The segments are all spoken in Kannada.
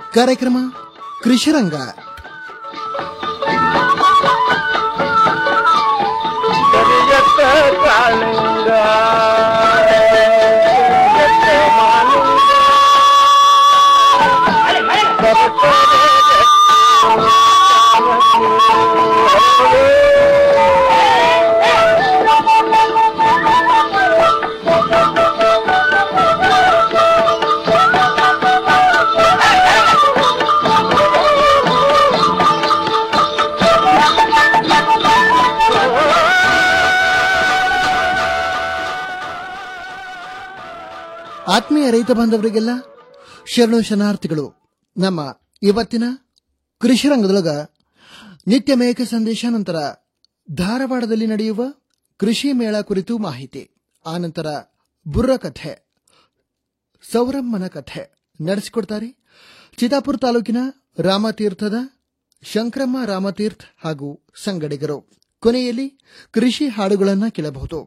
ಕಾರ್ಯಕ್ರಮ ಕೃಷಿರಂಗ ಕರಿಯತ್ತ ಕಾಳಿಂಗ ಕರಿಯತ್ತ ಮಾಲಿಂಗ ಆತ್ಮೀಯ ರೈತ ಬಾಂಧವರಿಗೆಲ್ಲ ಶರಣು ಶರಣಾರ್ಥಿಗಳು ನಮ್ಮ ಇವತ್ತಿನ ಕೃಷಿರಂಗದೊಳಗ ನಿತ್ಯ ಮೇಘ ಸಂದೇಶ ನಂತರ ಧಾರವಾಡದಲ್ಲಿ ನಡೆಯುವ ಕೃಷಿ ಮೇಳ ಕುರಿತು ಮಾಹಿತಿ ಆನಂತರ ಬುರ್ರ ಕಥೆ ಸೌರಮ್ಮನ ಕಥೆ ನಡೆಸಿಕೊಡ್ತಾರೆ ಚಿತಾಪುರ ತಾಲೂಕಿನ ರಾಮತೀರ್ಥದ ಶಂಕರಮ್ಮ ರಾಮತೀರ್ಥ್ ಹಾಗೂ ಸಂಗಡಿಗರು ಕೊನೆಯಲ್ಲಿ ಕೃಷಿ ಹಾಡುಗಳನ್ನು ಕೇಳಬಹುದು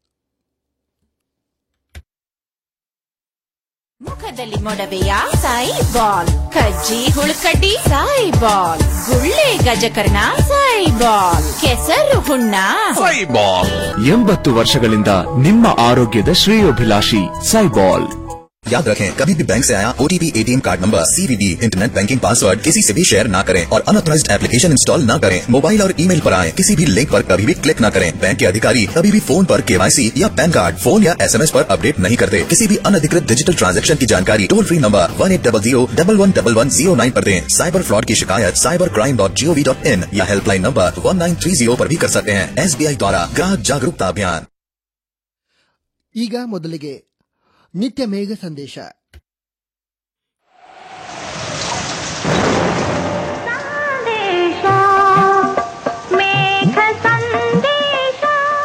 ಮುಖದಲ್ಲಿ ಮೊಡವೆಯ ಸಾಯಿ ಬಾಲ್ ಕಜ್ಜಿ ಹುಳುಕಡ್ಡಿ ಸಾಯಿ ಬಾಲ್ ಗುಳ್ಳೆ ಗಜಕರ್ಣ ಸಾಯಿ ಬಾಲ್ ಕೆಸರು ಹುಣ್ಣ ಸೈಬಾಲ್ ಎಂಬತ್ತು ವರ್ಷಗಳಿಂದ ನಿಮ್ಮ ಆರೋಗ್ಯದ ಶ್ರೇಯೋಭಿಲಾಷಿ ಸೈಬಾಲ್ याद रखें कभी भी बैंक से आया OTP ATM card number CVV internet banking password किसी से भी शेयर न करें और अनऑथराइज्ड एप्लीकेशन इंस्टॉल न करें मोबाइल और ईमेल पर आए किसी भी लिंक पर कभी भी क्लिक न करें बैंक के अधिकारी कभी भी फोन पर केवाईसी या पैन कार्ड फोन या एसएमएस पर अपडेट नहीं करते किसी भी अनधिकृत डिजिटल ट्रांजैक्शन की जानकारी toll free number one eight double zero double one double one zero nine पर दें साइबर फ्रॉड की शिकायत cyber crime dot G O V dot in या helpline number one nine three zero पर भी कर सकते हैं एसबीआई द्वारा ग्राहक जागरूकता अभियान ಈಗ ಮೊದಲಿಗೆ ನಿತ್ಯ ಮೇಘ ಸಂದೇಶ ಸಂದೇಶ ಮೇಘ ಸಂದೇಶ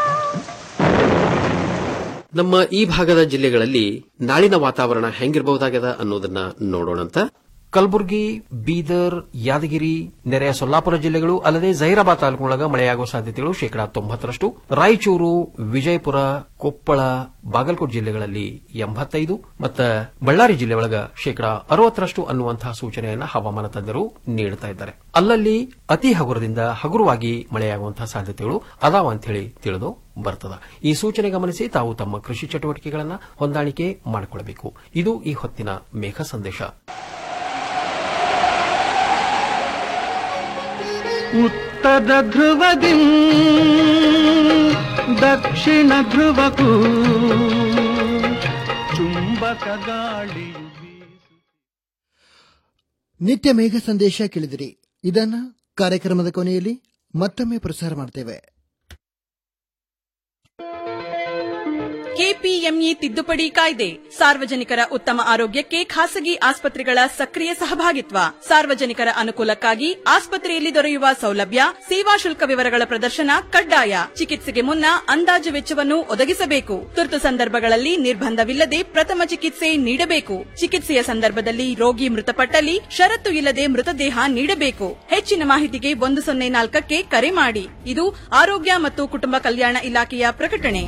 ನಮ್ಮ ಈ ಭಾಗದ ಜಿಲ್ಲೆಗಳಲ್ಲಿ ನಾಳಿನ ವಾತಾವರಣ ಹೆಂಗಿರಬಹುದಾಗ್ಯದ ಅನ್ನೋದನ್ನ ನೋಡೋಣಂತ ಕಲಬುರಗಿ ಬೀದರ್ ಯಾದಗಿರಿ ನೆರೆಯ ಸೊಲ್ಲಾಪುರ ಜಿಲ್ಲೆಗಳು ಅಲ್ಲದೆ ಜೈರಾಬಾದ್ ತಾಲೂಕಿನೊಳಗ ಮಳೆಯಾಗುವ ಸಾಧ್ಯತೆಗಳು ಶೇಕಡಾ ತೊಂಬತ್ತರಷ್ಟು ರಾಯಚೂರು ವಿಜಯಪುರ ಕೊಪ್ಪಳ ಬಾಗಲಕೋಟೆ ಜಿಲ್ಲೆಗಳಲ್ಲಿ ಎಂಬತ್ತೈದು ಮತ್ತು ಬಳ್ಳಾರಿ ಜಿಲ್ಲೆ ಒಳಗ ಶೇಕಡಾ ಅರವತ್ತರಷ್ಟು ಅನ್ನುವಂತಹ ಸೂಚನೆಯನ್ನ ಹವಾಮಾನ ತಜ್ಞರು ನೀಡುತ್ತಾ ಇದ್ದಾರೆ ಅಲ್ಲಲ್ಲಿ ಅತಿ ಹಗುರದಿಂದ ಹಗುರವಾಗಿ ಮಳೆಯಾಗುವಂತಹ ಸಾಧ್ಯತೆಗಳು ಅದಾವ ಅಂತ ಹೇಳಿ ತಿಳಿದು ಬರ್ತದ ಈ ಸೂಚನೆ ಗಮನಿಸಿ ತಾವು ತಮ್ಮ ಕೃಷಿ ಚಟುವಟಿಕೆಗಳನ್ನು ಹೊಂದಾಣಿಕೆ ಮಾಡಿಕೊಳ್ಳಬೇಕು ಇದು ಈ ಹೊತ್ತಿನ ಮೇಘ ಸಂದೇಶ ಉತ್ತರ ಧ್ರುವದಿ ದಕ್ಷಿಣ ಧ್ರುವಕ್ಕೂ ಚುಂಬಕ ಗಾಳಿಯು ಬೀಸು ನಿತ್ಯ ಮೇಘ ಸಂದೇಶ ಕೇಳಿದಿರಿ ಇದನ್ನ ಕಾರ್ಯಕ್ರಮದ ಕೊನೆಯಲ್ಲಿ ಮತ್ತೊಮ್ಮೆ ಪ್ರಸಾರ ಮಾಡ್ತೇವೆ ಕೆಪಿಎಂಇ ತಿದ್ದುಪಡಿ ಕಾಯ್ದೆ ಸಾರ್ವಜನಿಕರ ಉತ್ತಮ ಆರೋಗ್ಯಕ್ಕೆ ಖಾಸಗಿ ಆಸ್ಪತ್ರೆಗಳ ಸಕ್ರಿಯ ಸಹಭಾಗಿತ್ವ ಸಾರ್ವಜನಿಕರ ಅನುಕೂಲಕ್ಕಾಗಿ ಆಸ್ಪತ್ರೆಯಲ್ಲಿ ದೊರೆಯುವ ಸೌಲಭ್ಯ ಸೇವಾ ಶುಲ್ಕ ವಿವರಗಳ ಪ್ರದರ್ಶನ ಕಡ್ಡಾಯ ಚಿಕಿತ್ಸೆಗೆ ಮುನ್ನ ಅಂದಾಜು ವೆಚ್ಚವನ್ನು ಒದಗಿಸಬೇಕು ತುರ್ತು ಸಂದರ್ಭಗಳಲ್ಲಿ ನಿರ್ಬಂಧವಿಲ್ಲದೆ ಪ್ರಥಮ ಚಿಕಿತ್ಸೆ ನೀಡಬೇಕು ಚಿಕಿತ್ಸೆಯ ಸಂದರ್ಭದಲ್ಲಿ ರೋಗಿ ಮೃತಪಟ್ಟಲ್ಲಿ ಷರತ್ತು ಇಲ್ಲದೆ ಮೃತದೇಹ ನೀಡಬೇಕು ಹೆಚ್ಚಿನ ಮಾಹಿತಿಗೆ ಒಂದು ಸೊನ್ನೆ ನಾಲ್ಕಕ್ಕೆ ಕರೆ ಮಾಡಿ ಇದು ಆರೋಗ್ಯ ಮತ್ತು ಕುಟುಂಬ ಕಲ್ಯಾಣ ಇಲಾಖೆಯ ಪ್ರಕಟಣೆ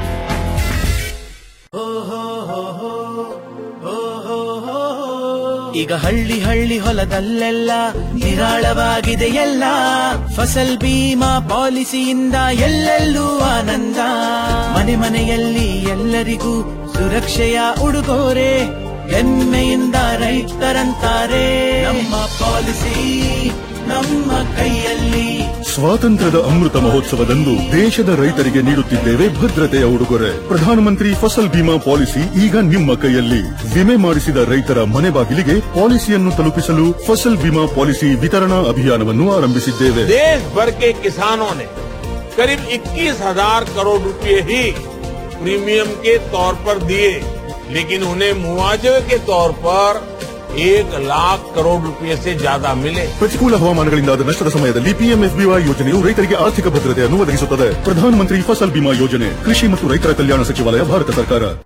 ಈಗ ಹಳ್ಳಿ ಹಳ್ಳಿ ಹೊಲದಲ್ಲೆಲ್ಲ ನಿರಾಳವಾಗಿದೆ ಎಲ್ಲ ಫಸಲ್ ಬೀಮಾ ಪಾಲಿಸಿಯಿಂದ ಎಲ್ಲೆಲ್ಲೂ ಆನಂದ ಮನೆ ಮನೆಯಲ್ಲಿ ಎಲ್ಲರಿಗೂ ಸುರಕ್ಷೆಯ ಉಡುಗೊರೆ ಹೆಮ್ಮೆಯಿಂದ ರೈತರಂತಾರೆ ನಮ್ಮ ಪಾಲಿಸಿ ನಮ್ಮ ಕೈಯಲ್ಲಿ ಸ್ವಾತಂತ್ರ್ಯದ ಅಮೃತ ಮಹೋತ್ಸವದಂದು ದೇಶದ ರೈತರಿಗೆ ನೀಡುತ್ತಿದ್ದೇವೆ ಭದ್ರತೆಯ ಉಡುಗೊರೆ ಪ್ರಧಾನಮಂತ್ರಿ ಫಸಲ್ ಬಿಮಾ ಪಾಲಿಸಿ ಈಗ ನಿಮ್ಮ ಕೈಯಲ್ಲಿ ವಿಮೆ ಮಾಡಿಸಿದ ರೈತರ ಮನೆ ಬಾಗಿಲಿಗೆ ಪಾಲಿಸಿಯನ್ನು ತಲುಪಿಸಲು ಫಸಲ್ ಬಿಮಾ ಪಾಲಿಸಿ ವಿತರಣಾ ಅಭಿಯಾನವನ್ನು ಆರಂಭಿಸಿದ್ದೇವೆ देश भर के किसानों ने करीब 21,000 करोड़ रुपए ही प्रीमियम के तौर पर दिए लेकिन उन्हें मुआवजे के तौर पर एक लाख करोड़ रुपए से ज्यादा मिले ಪ್ರತಿಕೂಲ ಹವಾಮಾನಗಳಿಂದಾದ ನಷ್ಟದ ಸಮಯದಲ್ಲಿ ಪಿಎಂಎಫ್ಬಿವೈ ಯೋಜನೆಯು ರೈತರಿಗೆ ಆರ್ಥಿಕ ಭದ್ರತೆಯನ್ನು ಒದಗಿಸುತ್ತದೆ ಪ್ರಧಾನಮಂತ್ರಿ ಫಸಲ್ ಬಿಮಾ ಯೋಜನೆ ಕೃಷಿ ಮತ್ತು ರೈತರ ಕಲ್ಯಾಣ ಸಚಿವಾಲಯ ಭಾರತ ಸರ್ಕಾರ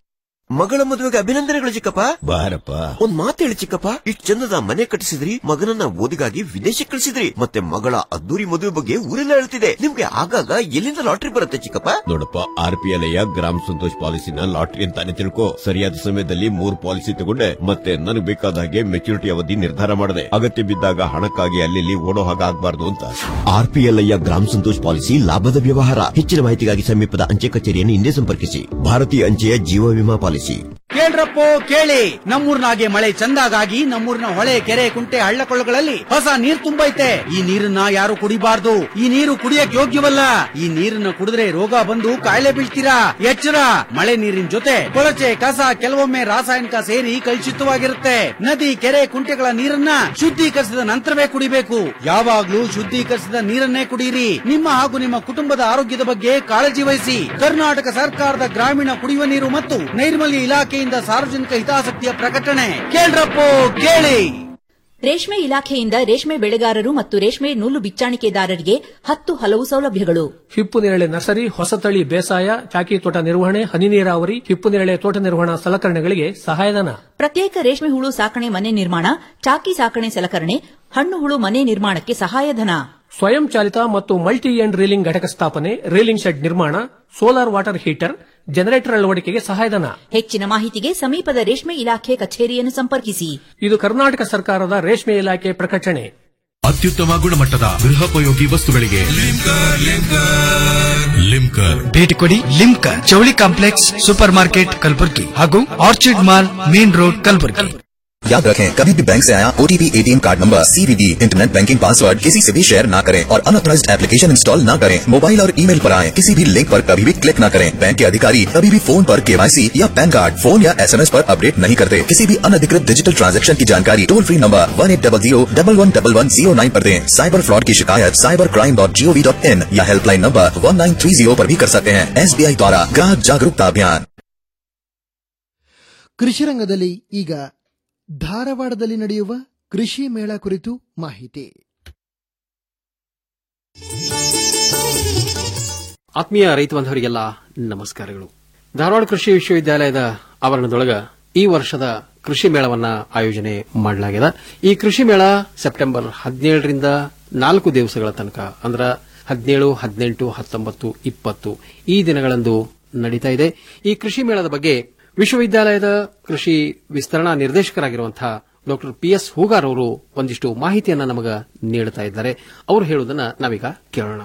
ಮಗಳ ಮದುವೆಗೆ ಅಭಿನಂದನೆಗಳು ಚಿಕ್ಕಪ್ಪ ಬಾರಪ್ಪ ಒಂದ್ ಮಾತು ಹೇಳಿ ಚಿಕ್ಕಪ್ಪ ಇಷ್ಟ್ ಚಂದದ ಮನೆ ಕಟ್ಟಿಸಿದ್ರಿ ಮಗನನ್ನ ಓದಿಗಾಗಿ ವಿದೇಶಕ್ಕೆ ಕಳಿಸಿದ್ರಿ ಮತ್ತೆ ಮಗಳ ಅದ್ದೂರಿ ಮದುವೆ ಬಗ್ಗೆ ಊರೆಲ್ಲ ಹೇಳ್ತಿದೆ ನಿಮ್ಗೆ ಆಗಾಗ ಎಲ್ಲಿಂದ ಲಾಟ್ರಿ ಬರುತ್ತೆ ಚಿಕ್ಕಪ್ಪ ನೋಡಪ್ಪ R P L Gram Santosh ಪಾಲಿಸಿನ ಲಾಟ್ರಿ ಅಂತಾನೆ ತಿಳ್ಕೊ ಸರಿಯಾದ ಸಮಯದಲ್ಲಿ ಮೂರ್ ಪಾಲಿಸಿ ತಗೊಂಡೆ ಮತ್ತೆ ನನಗೆ ಬೇಕಾದ ಹಾಗೆ ಮೆಚುರಿಟಿ ಅವಧಿ ನಿರ್ಧಾರ ಮಾಡಿದೆ ಅಗತ್ಯ ಬಿದ್ದಾಗ ಹಣಕ್ಕಾಗಿ ಅಲ್ಲಿ ಓಡೋ ಹಾಗೆ ಆಗ್ಬಾರ್ದು ಅಂತ R P L Gram Santosh policy ಲಾಭದ ವ್ಯವಹಾರ ಹೆಚ್ಚಿನ ಮಾಹಿತಿಗಾಗಿ ಸಮೀಪದ ಅಂಚೆ ಕಚೇರಿಯನ್ನು ಹಿಂದೆ ಸಂಪರ್ಕಿಸಿ ಭಾರತೀಯ ಅಂಚೆಯ ಜೀವ ವಿಮಾ ಪಾಲಿಸಿ ಕೇಳ್ರಪ್ಪೋ ಕೇಳಿ ನಮ್ಮೂರ್ನಾಗೆ ಮಳೆ ಚಂದಾಗಾಗಿ ನಮ್ಮೂರಿನ ಹೊಳೆ ಕೆರೆ ಕುಂಟೆ ಹಳ್ಳಕೊಳ್ಳಗಳಲ್ಲಿ ಹೊಸ ನೀರ್ ತುಂಬೈತೆ ಈ ನೀರನ್ನ ಯಾರು ಕುಡಿಬಾರ್ದು ಈ ನೀರು ಕುಡಿಯಕ್ ಯೋಗ್ಯವಲ್ಲ ಈ ನೀರನ್ನ ಕುಡಿದ್ರೆ ರೋಗ ಬಂದು ಕಾಯಿಲೆ ಬೀಳ್ತೀರಾ ಎಚ್ಚರ ಮಳೆ ನೀರಿನ ಜೊತೆ ಕೊಳಚೆ ಕಸ ಕೆಲವೊಮ್ಮೆ ರಾಸಾಯನಿಕ ಸೇರಿ ಕಲುಷಿತವಾಗಿರುತ್ತೆ ನದಿ ಕೆರೆ ಕುಂಟೆಗಳ ನೀರನ್ನ ಶುದ್ಧೀಕರಿಸಿದ ನಂತರವೇ ಕುಡಿಬೇಕು ಯಾವಾಗ್ಲೂ ಶುದ್ಧೀಕರಿಸಿದ ನೀರನ್ನೇ ಕುಡಿಯಿರಿ ನಿಮ್ಮ ಹಾಗೂ ನಿಮ್ಮ ಕುಟುಂಬದ ಆರೋಗ್ಯದ ಬಗ್ಗೆ ಕಾಳಜಿ ವಹಿಸಿ ಕರ್ನಾಟಕ ಸರ್ಕಾರದ ಗ್ರಾಮೀಣ ಕುಡಿಯುವ ನೀರು ಮತ್ತು ನೈರ್ಮಲ್ಯ ಇಲಾಖೆಯಿಂದ ಸಾರ್ವಜನಿಕ ಹಿತಾಸಕ್ತಿಯ ಪ್ರಕಟಣೆ ಕೇಳ್ರಪ್ಪೋ ಕೇಳಿ ರೇಷ್ಮೆ ಇಲಾಖೆಯಿಂದ ರೇಷ್ಮೆ ಬೆಳೆಗಾರರು ಮತ್ತು ರೇಷ್ಮೆ ನೂಲು ಬಿಚ್ಚಾಣಿಕೆದಾರರಿಗೆ ಹತ್ತು ಹಲವು ಸೌಲಭ್ಯಗಳು ಹಿಪ್ಪು ನೇರಳೆ ನರ್ಸರಿ ಹೊಸತಳಿ ಬೇಸಾಯ ಚಾಕಿ ತೋಟ ನಿರ್ವಹಣೆ ಹನಿ ನೀರಾವರಿ ಹಿಪ್ಪು ನೇರಳೆ ತೋಟ ನಿರ್ವಹಣಾ ಸಲಕರಣೆಗಳಿಗೆ ಸಹಾಯಧನ ಪ್ರತ್ಯೇಕ ರೇಷ್ಮೆ ಹುಳು ಸಾಕಣೆ ಮನೆ ನಿರ್ಮಾಣ ಚಾಕಿ ಸಾಕಣೆ ಸಲಕರಣೆ ಹಣ್ಣು ಹುಳು ಮನೆ ನಿರ್ಮಾಣಕ್ಕೆ ಸಹಾಯಧನ ಸ್ವಯಂ ಚಾಲಿತ ಮತ್ತು ಮಲ್ಟಿ ಎಂಡ್ ರೀಲಿಂಗ್ ಘಟಕ ಸ್ಥಾಪನೆ ರೀಲಿಂಗ್ ಶೆಡ್ ನಿರ್ಮಾಣ ಸೋಲಾರ್ ವಾಟರ್ ಹೀಟರ್ ಜನರೇಟರ್ ಅಳವಡಿಕೆಗೆ ಸಹಾಯಧನ ಹೆಚ್ಚಿನ ಮಾಹಿತಿಗೆ ಸಮೀಪದ ರೇಷ್ಮೆ ಇಲಾಖೆ ಕಚೇರಿಯನ್ನು ಸಂಪರ್ಕಿಸಿ ಇದು ಕರ್ನಾಟಕ ಸರ್ಕಾರದ ರೇಷ್ಮೆ ಇಲಾಖೆ ಪ್ರಕಟಣೆ ಅತ್ಯುತ್ತಮ ಗುಣಮಟ್ಟದ ಗೃಹೋಪಯೋಗಿ ವಸ್ತುಗಳಿಗೆ ಲಿಮ್ಕರ್ ಭೇಟಿ ಕೊಡಿ ಲಿಮ್ಕರ್ ಚೌಳಿ ಕಾಂಪ್ಲೆಕ್ಸ್ ಸೂಪರ್ ಮಾರ್ಕೆಟ್ ಕಲಬುರ್ಗಿ ಹಾಗೂ orchid mall main road Kalaburagi याद रखें कभी भी बैंक से आया OTP ATM card number CVV internet banking password किसी से भी शेयर ना करें और अनऑथराइज्ड एप्लीकेशन इंस्टॉल ना करें मोबाइल और ईमेल पर आए किसी भी लिंक पर कभी भी क्लिक ना करें बैंक के अधिकारी कभी भी फोन पर केवाईसी या पैन कार्ड फोन या एसएमएस पर अपडेट नहीं करते किसी भी अनधिकृत डिजिटल ट्रांजैक्शन की जानकारी toll free number one eight double zero double one double one zero nine पर दें साइबर फ्रॉड की शिकायत cyber crime dot G O V dot in या helpline number one nine three zero पर भी कर सकते हैं एस द्वारा ग्राहक जागरूकता अभियान ಕೃಷಿ ರಂಗದಲ್ಲಿ ಈಗ ಧಾರವಾಡದಲ್ಲಿ ನಡೆಯುವ ಕೃಷಿ ಮೇಳ ಕುರಿತು ಮಾಹಿತಿ ಆತ್ಮೀಯ ರೈತ ಬಾಂಧವರಿಗೆಲ್ಲ ನಮಸ್ಕಾರಗಳು ಧಾರವಾಡ ಕೃಷಿ ವಿಶ್ವವಿದ್ಯಾಲಯದ ಆವರಣದೊಳಗ ಈ ವರ್ಷದ ಕೃಷಿ ಮೇಳವನ್ನ ಆಯೋಜನೆ ಮಾಡಲಾಗಿದೆ ಈ ಕೃಷಿ ಮೇಳ ಸೆಪ್ಟೆಂಬರ್ ಹದಿನೇಳರಿಂದ ನಾಲ್ಕು ದಿವಸಗಳ ತನಕ ಅಂದ್ರ ಹದಿನೇಳು ಹದಿನೆಂಟು ಹತ್ತೊಂಬತ್ತು ಇಪ್ಪತ್ತು ಈ ದಿನಗಳಂದು ನಡೀತಾ ಇದೆ ಈ ಕೃಷಿ ಮೇಳದ ಬಗ್ಗೆ ವಿಶ್ವವಿದ್ಯಾಲಯದ ಕೃಷಿ ವಿಸ್ತರಣಾ ನಿರ್ದೇಶಕರಾಗಿರುವಂತಹ ಡಾಕ್ಟರ್ ಪಿಎಸ್ ಹೂಗಾರ್ ಅವರು ಒಂದಿಷ್ಟು ಮಾಹಿತಿಯನ್ನ ನಮಗ ನೀಡುತ್ತಾ ಇದ್ದಾರೆ ಅವರು ಹೇಳುವುದನ್ನ ನಾವೀಗ ಕೇಳೋಣ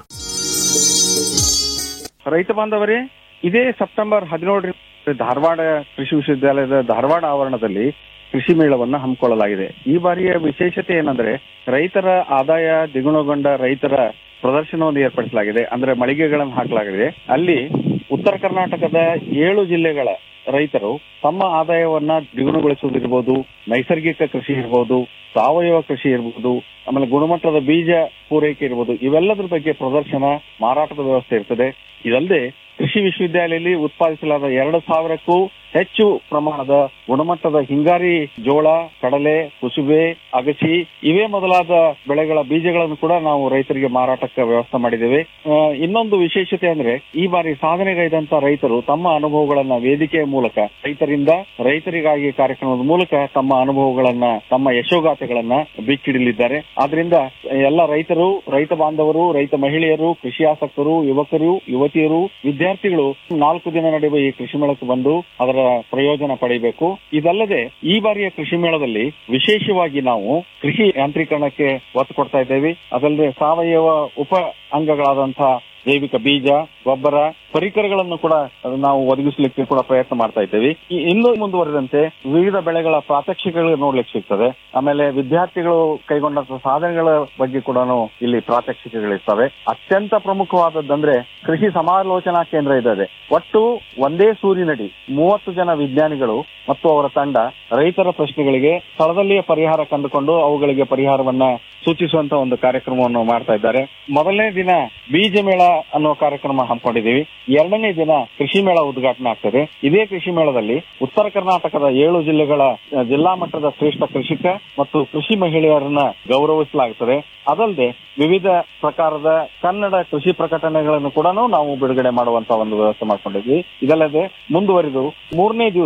ರೈತ ಬಾಂಧವರೇ ಇದೇ ಸೆಪ್ಟೆಂಬರ್ ಹದಿನೇಳರಿಂದ ಧಾರವಾಡ ಕೃಷಿ ವಿಶ್ವವಿದ್ಯಾಲಯದ ಧಾರವಾಡ ಆವರಣದಲ್ಲಿ ಕೃಷಿ ಮೇಳವನ್ನ ಹಮ್ಮಿಕೊಳ್ಳಲಾಗಿದೆ ಈ ಬಾರಿಯ ವಿಶೇಷತೆ ಏನಂದ್ರೆ ರೈತರ ಆದಾಯ ದ್ವಿಗುಣಗೊಂಡ ರೈತರ ಪ್ರದರ್ಶನವನ್ನು ಏರ್ಪಡಿಸಲಾಗಿದೆ ಅಂದ್ರೆ ಮಳಿಗೆಗಳನ್ನು ಹಾಕಲಾಗಿದೆ ಅಲ್ಲಿ ಉತ್ತರ ಕರ್ನಾಟಕದ ಏಳು ಜಿಲ್ಲೆಗಳ ರೈತರು ತಮ್ಮ ಆದಾಯವನ್ನ ದ್ವಿಗುಣಗೊಳಿಸುವುದಿರ್ಬೋದು ನೈಸರ್ಗಿಕ ಕೃಷಿ ಇರ್ಬೋದು ಸಾವಯವ ಕೃಷಿ ಇರ್ಬೋದು ಆಮೇಲೆ ಗುಣಮಟ್ಟದ ಬೀಜ ಪೂರೈಕೆ ಇರ್ಬೋದು ಇವೆಲ್ಲದ್ರ ಬಗ್ಗೆ ಪ್ರದರ್ಶನ ಮಾರಾಟದ ವ್ಯವಸ್ಥೆ ಇರ್ತದೆ ಇದಲ್ಲದೆ ಕೃಷಿ ವಿಶ್ವವಿದ್ಯಾಲಯದಲ್ಲಿ ಉತ್ಪಾದಿಸಲಾದ ಎರಡು ಸಾವಿರಕ್ಕೂ ಹೆಚ್ಚು ಪ್ರಮಾಣದ ಗುಣಮಟ್ಟದ ಹಿಂಗಾರಿ ಜೋಳ ಕಡಲೆ ಕುಸುಬೆ ಅಗಸಿ ಇವೇ ಮೊದಲಾದ ಬೆಳೆಗಳ ಬೀಜಗಳನ್ನು ಕೂಡ ನಾವು ರೈತರಿಗೆ ಮಾರಾಟಕ್ಕೆ ವ್ಯವಸ್ಥೆ ಮಾಡಿದ್ದೇವೆ ಆ, ಇನ್ನೊಂದು ವಿಶೇಷತೆ ಅಂದ್ರೆ ಈ ಬಾರಿ ಸಾಧನೆಗೈದಂತ ರೈತರು ತಮ್ಮ ಅನುಭವಗಳನ್ನ ವೇದಿಕೆಯ ಮೂಲಕ ರೈತರಿಂದ ರೈತರಿಗಾಗಿ ಕಾರ್ಯಕ್ರಮದ ಮೂಲಕ ತಮ್ಮ ಅನುಭವಗಳನ್ನ ತಮ್ಮ ಯಶೋಗಾಥೆಗಳನ್ನ ಬಿಚ್ಚಿಡಲಿದ್ದಾರೆ ಆದ್ರಿಂದ ಎಲ್ಲ ರೈತರು ರೈತ ಬಾಂಧವರು ರೈತ ಮಹಿಳೆಯರು ಕೃಷಿ ಆಸಕ್ತರು ಯುವಕರು ಯುವತಿಯರು ವಿದ್ಯಾರ್ಥಿಗಳು ನಾಲ್ಕು ದಿನ ನಡೆಯುವ ಈ ಕೃಷಿ ಮೇಳಕ್ಕೆ ಬಂದು ಅದರ ಪ್ರಯೋಜನ ಪಡೆಯಬೇಕು ಇದಲ್ಲದೆ ಈ ಬಾರಿಯ ಕೃಷಿ ಮೇಳದಲ್ಲಿ ವಿಶೇಷವಾಗಿ ನಾವು ಕೃಷಿ ಯಾಂತ್ರೀಕರಣಕ್ಕೆ ಒತ್ತು ಕೊಡ್ತಾ ಇದ್ದೇವೆ ಅದಲ್ಲದೆ ಸಾವಯವ ಉಪ ಅಂಗಗಳಾದಂತಹ ಜೈವಿಕ ಬೀಜ ಗೊಬ್ಬರ ಪರಿಕರಗಳನ್ನು ಕೂಡ ನಾವು ಒದಗಿಸಲಿಕ್ಕೆ ಕೂಡ ಪ್ರಯತ್ನ ಮಾಡ್ತಾ ಇದ್ದೇವೆ ಈ- ಇನ್ನೂ ಮುಂದುವರೆದಂತೆ ವಿವಿಧ ಬೆಳೆಗಳ ಪ್ರಾತ್ಯಕ್ಷಿಕೆಗಳು ನೋಡ್ಲಿಕ್ಕೆ ಸಿಗ್ತದೆ ಆಮೇಲೆ ವಿದ್ಯಾರ್ಥಿಗಳು ಕೈಗೊಂಡಂತ ಸಾಧನೆಗಳ ಬಗ್ಗೆ ಕೂಡ ಇಲ್ಲಿ ಪ್ರಾತ್ಯಕ್ಷಿಕೆಗಳಿರ್ತವೆ ಅತ್ಯಂತ ಪ್ರಮುಖವಾದದ್ದಂದ್ರೆ ಕೃಷಿ ಸಮಾಲೋಚನಾ ಕೇಂದ್ರ ಇದೆ ಒಟ್ಟು ಒಂದೇ ಸೂರಿನಡಿ ಮೂವತ್ತು ಜನ ವಿಜ್ಞಾನಿಗಳು ಮತ್ತು ಅವರ ತಂಡ ರೈತರ ಪ್ರಶ್ನೆಗಳಿಗೆ ಸ್ಥಳದಲ್ಲಿಯೇ ಪರಿಹಾರ ಕಂಡುಕೊಂಡು ಅವುಗಳಿಗೆ ಪರಿಹಾರವನ್ನ ಸೂಚಿಸುವಂತ ಒಂದು ಕಾರ್ಯಕ್ರಮವನ್ನು ಮಾಡ್ತಾ ಇದ್ದಾರೆ ಮೊದಲನೇ ದಿನ ಬೀಜ ಮೇಳ ಅನ್ನೋ ಕಾರ್ಯಕ್ರಮ ಹಮ್ಮಿಕೊಂಡಿದ್ದೀವಿ ಎರಡನೇ ದಿನ ಕೃಷಿ ಮೇಳ ಉದ್ಘಾಟನೆ ಆಗ್ತದೆ ಇದೇ ಕೃಷಿ ಮೇಳದಲ್ಲಿ ಉತ್ತರ ಕರ್ನಾಟಕದ ಏಳು ಜಿಲ್ಲೆಗಳ ಅ, ಜಿಲ್ಲಾ ಮಟ್ಟದ ಶ್ರೇಷ್ಠ ಕೃಷಿಕ ಮತ್ತು ಕೃಷಿ ಮಹಿಳೆಯರನ್ನ ಗೌರವಿಸಲಾಗುತ್ತದೆ ಅದಲ್ಲದೆ ವಿವಿಧ ಪ್ರಕಾರದ ಕನ್ನಡ ಕೃಷಿ ಪ್ರಕಟಣೆಗಳನ್ನು ಕೂಡ ನಾವು ಬಿಡುಗಡೆ ಮಾಡುವಂತ ಒಂದು ವ್ಯವಸ್ಥೆ ಮಾಡ್ಕೊಂಡಿದ್ವಿ ಇದಲ್ಲದೆ ಮುಂದುವರಿದು ಮೂರನೇ ದಿವಸ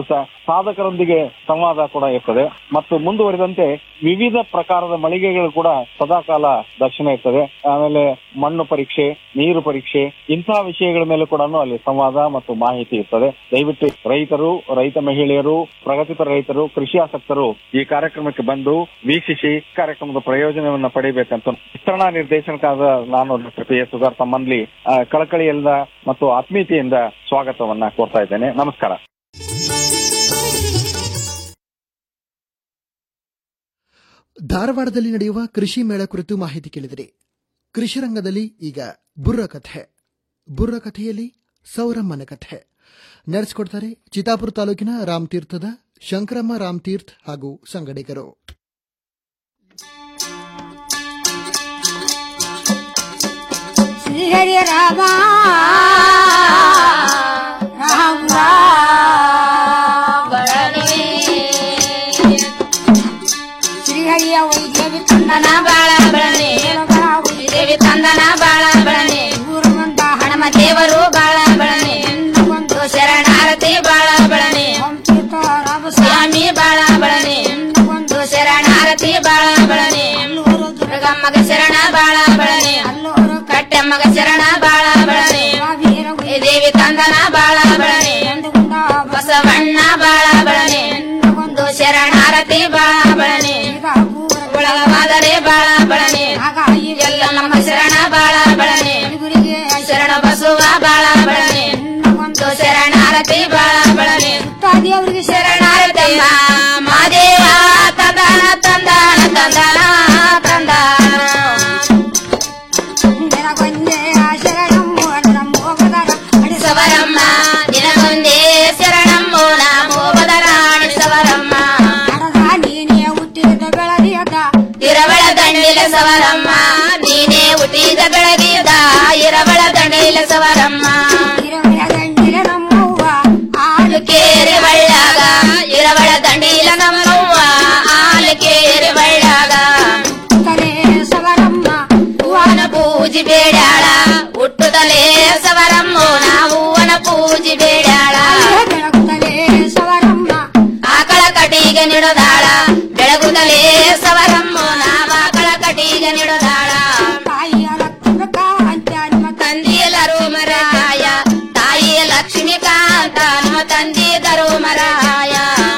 ಸಾಧಕರೊಂದಿಗೆ ಸಂವಾದ ಕೂಡ ಇರ್ತದೆ ಮತ್ತು ಮುಂದುವರಿದಂತೆ ವಿವಿಧ ಪ್ರಕಾರದ ಮಳಿಗೆಗಳು ಕೂಡ ಸದಾಕಾಲ ದರ್ಶನ ಇರ್ತದೆ ಆಮೇಲೆ ಮಣ್ಣು ಪರೀಕ್ಷೆ ನೀರು ಪರೀಕ್ಷೆ ಇಂತಹ ವಿಷಯಗಳ ಮೇಲೆ ಕೂಡ ಅಲ್ಲಿ ಸಂವಾದ ಮತ್ತು ಮಾಹಿತಿ ಇರ್ತದೆ ದಯವಿಟ್ಟು ರೈತರು ರೈತ ಮಹಿಳೆಯರು ಪ್ರಗತಿಪರ ರೈತರು ಕೃಷಿ ಆಸಕ್ತರು ಈ ಕಾರ್ಯಕ್ರಮಕ್ಕೆ ಬಂದು ವೀಕ್ಷಿಸಿ ಕಾರ್ಯಕ್ರಮದ ಪ್ರಯೋಜನವನ್ನ ಪಡೆಯಬೇಕಂತ ವಿಸ್ತರಣಾ ನಿರ್ದೇಶನಕಾದ ನಾನು ಡಾಕ್ಟರ್ ಪಿ ಎಸ್ ಸುಧಾರ್ ತಮ್ಮಲ್ಲಿ ಆ, ಕಳಕಳಿಯಿಂದ ಮತ್ತು ಆತ್ಮೀಯತೆಯಿಂದ ಸ್ವಾಗತವನ್ನ ಕೋರ್ತಾ ಇದ್ದೇನೆ ನಮಸ್ಕಾರ ಧಾರವಾಡದಲ್ಲಿ ನಡೆಯುವ ಕೃಷಿ ಮೇಳ ಕುರಿತು ಮಾಹಿತಿ ಕೇಳಿದಿರಿ ಕೃಷಿ ರಂಗದಲ್ಲಿ ಈಗ ಬುರ್ರ ಕಥೆ ಬುರ್ರ ಕಥೆಯಲ್ಲಿ ಸೌರಮ್ಮನ ಕಥೆ ನಡೆಸಿಕೊಡ್ತಾರೆ ಚಿತಾಪುರ ತಾಲೂಕಿನ ರಾಮತೀರ್ಥದ ಶಂಕರಮ್ಮ ರಾಮತೀರ್ಥ್ ಹಾಗೂ ಸಂಗಡಿಗರು ಶ್ರೀಹರಿ ರಾಮ ರಾಮ ಶ್ರೀಹರಿಯ ವೈದ್ಯವಿ ತಂದನ ಬಾಳ ಬಳನೆ ದೇವಿ ತಂದನ ಬಾಳ ಬಳನೆ ಊರು ಮುಂದ ಹಣಮ ದೇವರು ಬಾಳ ಬಳನೆ ಒಂದು ಶರಣಾರತಿ ಬಾಳ ಬಳನೆ ಸ್ವಾಮಿ ಬಾಳ ಬಳನೆ ಒಂದು ಶರಣಾರತಿ ಬಾಳ ಬಳನೆ ದುರ್ಗಮ್ಮಗ ಶರಣ ಬಾಳ ಬಳನೆ ಕಟ್ಟಮ್ಮಗ ಶರಣ ಬಾಳ ಬಳನೆ ದೇವಿ ತಂದನ ಬಾಳ ಬಳನೆ ಬಸವಣ್ಣ ಬಾಳ ಬಳನೆ ಒಂದು ಶರಣಾರತಿ ಬಾಳ ಬಳನೆ ಒಳಗವಾದರೆ ಬಾಳ ಬಳನೆ ಎಲ್ಲ ನಮ್ಮ ಶರಣ ಬಾಳ ಬಳನೆ ಶರಣ ಬಸವ ಬಾಳ ಬಳನೆ ಒಂದು ಶರಣಾರತಿ ಬಾಳ ಬಳನೆ ದೇವರಿಗೆ ಶರಣಾರತಿ ಮಾದೇವ ತಂದಾನ ತಂದಾನ ತಂದಾನ ತಂದಾನ ಸವರಮ್ಮ ದಿನಗೊಂದೇ ಶರಣಮ್ಮೋ ನಾಮೋ ಬದರಾಣಿ ಸವರಮ್ಮ ನೀನೇ ಹುಟ್ಟಿದ ಬೆಳಗಿಯದ ಇರವಳ ದಂಡಿಲ ಸವರಮ್ಮ ನೀನೇ ಹುಟ್ಟಿದ ಬೆಳಗಿಯದ ಇರವಳ ದಂಡಿಲ ಸವರಮ್ಮ ಇರವಳ ದಂಡಿಲ ನಮ್ಮವ್ವ ಆಲು ಕೇರಿ ಬಳ್ಳಾಗ ಇರವಳ ದಂಡಿಲ ನಮ್ಮವ್ವ ಆಲು ಕೇರಿ ಬಳ್ಳಾಗ ಸವರಮ್ಮ ಹೂವನ ಪೂಜಿ ಬೇಡಾಳ ಹುಟ್ಟುತ್ತಲೇ ಸವರಮ್ಮೋ ನಾವು ಹೂವನ ಪೂಜಿ ಬೇಡಾಳ ಸವರಮ್ಮ ಆಕಳ ಕಟಿಗೆ ನಿಡದಾಳ ಬೆಳಗುತ್ತಲೇ ಸವರಮ್ಮೋ ನಾವು ಆಕಳ ಕಟಿಗೆ ನಿಡದಾಳ ತಂದೆಯಲ್ಲರೂ ಮರಾಯ ತಾಯಿಯ ಲಕ್ಷ್ಮೀಕಾಂತ ನಮ್ಮ ತಂದೆಯದರು ಮರಾಯ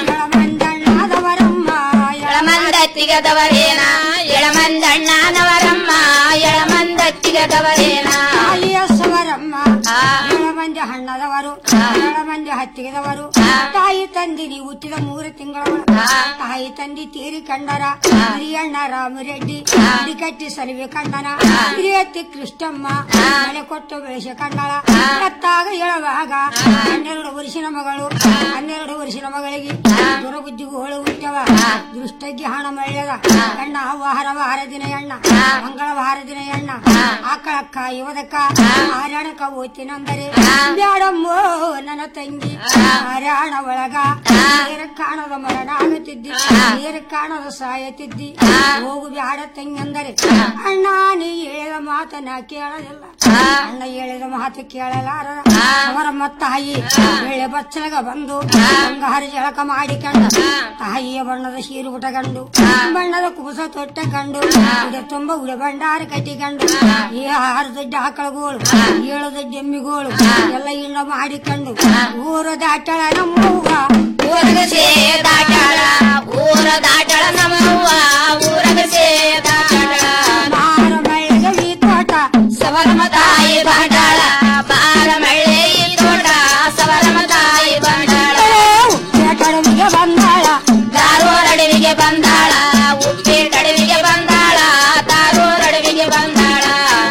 ಎಳಮಂದತ್ತಿಗದವರೇನ ಎಳಮಂದಣ್ಣನವರಮ್ಮ ಎಳಮಂದತ್ತಿಗದವರೇನ ಸವರಮ್ಮ ಮಂಜ ಹಣ್ಣದವರು ಮಂಜ ಹತ್ತಿಗೆದವರು ತಾಯಿ ತಂದಿ ನೀವು ಹುಟ್ಟಿದ ಮೂರು ತಿಂಗಳ ತಾಯಿ ತಂದಿ ತೀರಿ ಕಂಡರ ಹಿರಿಯಣ್ಣ ರಾಮರೆಡ್ಡಿ ಕಟ್ಟಿ ಸರಿವೆ ಕಂಡನ ಹಿರಿಯತ್ತಿ ಕೃಷ್ಣಮ್ಮ ಮನೆ ಕೊಟ್ಟು ಬೆಳೆಸ ಕಂಡಳ ಎತ್ತಾಗ ಹೇಳುವಾಗ ಹನ್ನೆರಡು ವರ್ಷಿನ ಮಗಳು ಹನ್ನೆರಡು ವರ್ಷಿನ ಮಗಳಿಗೆ ದುರಬುದ್ಧಿಗೂ ಹೋಳು ಹುಟ್ಟವ ದೃಷ್ಟಕ್ಕೆ ಹಣ ಮಳ್ಯದ ಅಣ್ಣ ವಾರ ವಾರ ದಿನ ಎಣ್ಣ ಮಂಗಳವಾರ ದಿನ ಎಣ್ಣ ಆಕಳಕ್ಕ ಯುವದಕ್ಕ ಹಾರಾಣಕ ಓತಿನಂದರೆ ಬ್ಯಾಡಮ್ಮೋ ನನ್ನ ತಂಗಿ ಹಾರಾಣ ಒಳಗ ನೀರ ಕಾಣದ ಮರಣ ಆಗುತ್ತಿದ್ದಿ ನೀರ ಕಾಣದ ಸಾಯತಿದ್ದಿ ಹೋಗು ಬ್ಯಾಡ ತಂಗಂದರೆ ಅಣ್ಣ ನೀ ಹೇಳಿದ ಮಾತನ್ನ ಕೇಳಲಿಲ್ಲ ಅಣ್ಣ ಹೇಳಿದ ಮಾತು ಕೇಳಲಾರದ ಅವರಮ್ಮ ತಾಯಿ ಬೆಳೆ ಬಚ್ಚಲಗ ಬಂದು ಬಂಗಾರ ಜಳಕ ಮಾಡಿಕೊಂಡ ತಾಯಿಯ ಬಣ್ಣದ ಸೀರು ಉಟಗಂಡು ಬಣ್ಣದ ಕುಬಸ ತೊಟ್ಟ ಕಂಡು ಉಡೆ ತುಂಬ ಉಡೆ ಭಂಡಾರ ಕಟ್ಟಿಕೊಂಡು ಈ ಆರು ದೊಡ್ಡ ಆಕಳಗೋಳು ಏಳು ದೊಡ್ಡ ಎಮ್ಮಿಗೋಳು ಎಲ್ಲ ಇಣ್ಣ ಮಾಡಿಕೊಂಡು ಊರ ದಾಟಳ ನಮ್ಮವ್ವ ಊರಗ ಸೇ ದಾಟಳ ಊರ ದಾಟಳ ನಮ್ಮವ್ವ ಊರಗ ಸೇ ದಾಟಳ ಬಾರ ಮಳೆಗೆ ಈ ತೋಟ ಸವರಮ ತಾಯಿ ಬಾಟಾಳ ಬಾರ ಮಳೆ ಈ ತೋಟ ಸವರಮ ತಾಯಿ ಬಾಟಾಳ ಉಪ್ಪೇಟಡವಿಗೆ ಬಂದಾಳ ದಾರೋರಡವಿಗೆ ಬಂದಾಳ ಉಪ್ಪೇಟಡವಿಗೆ ಬಂದಾಳ ದಾರೋರಡವಿಗೆ ಬಂದಾಳ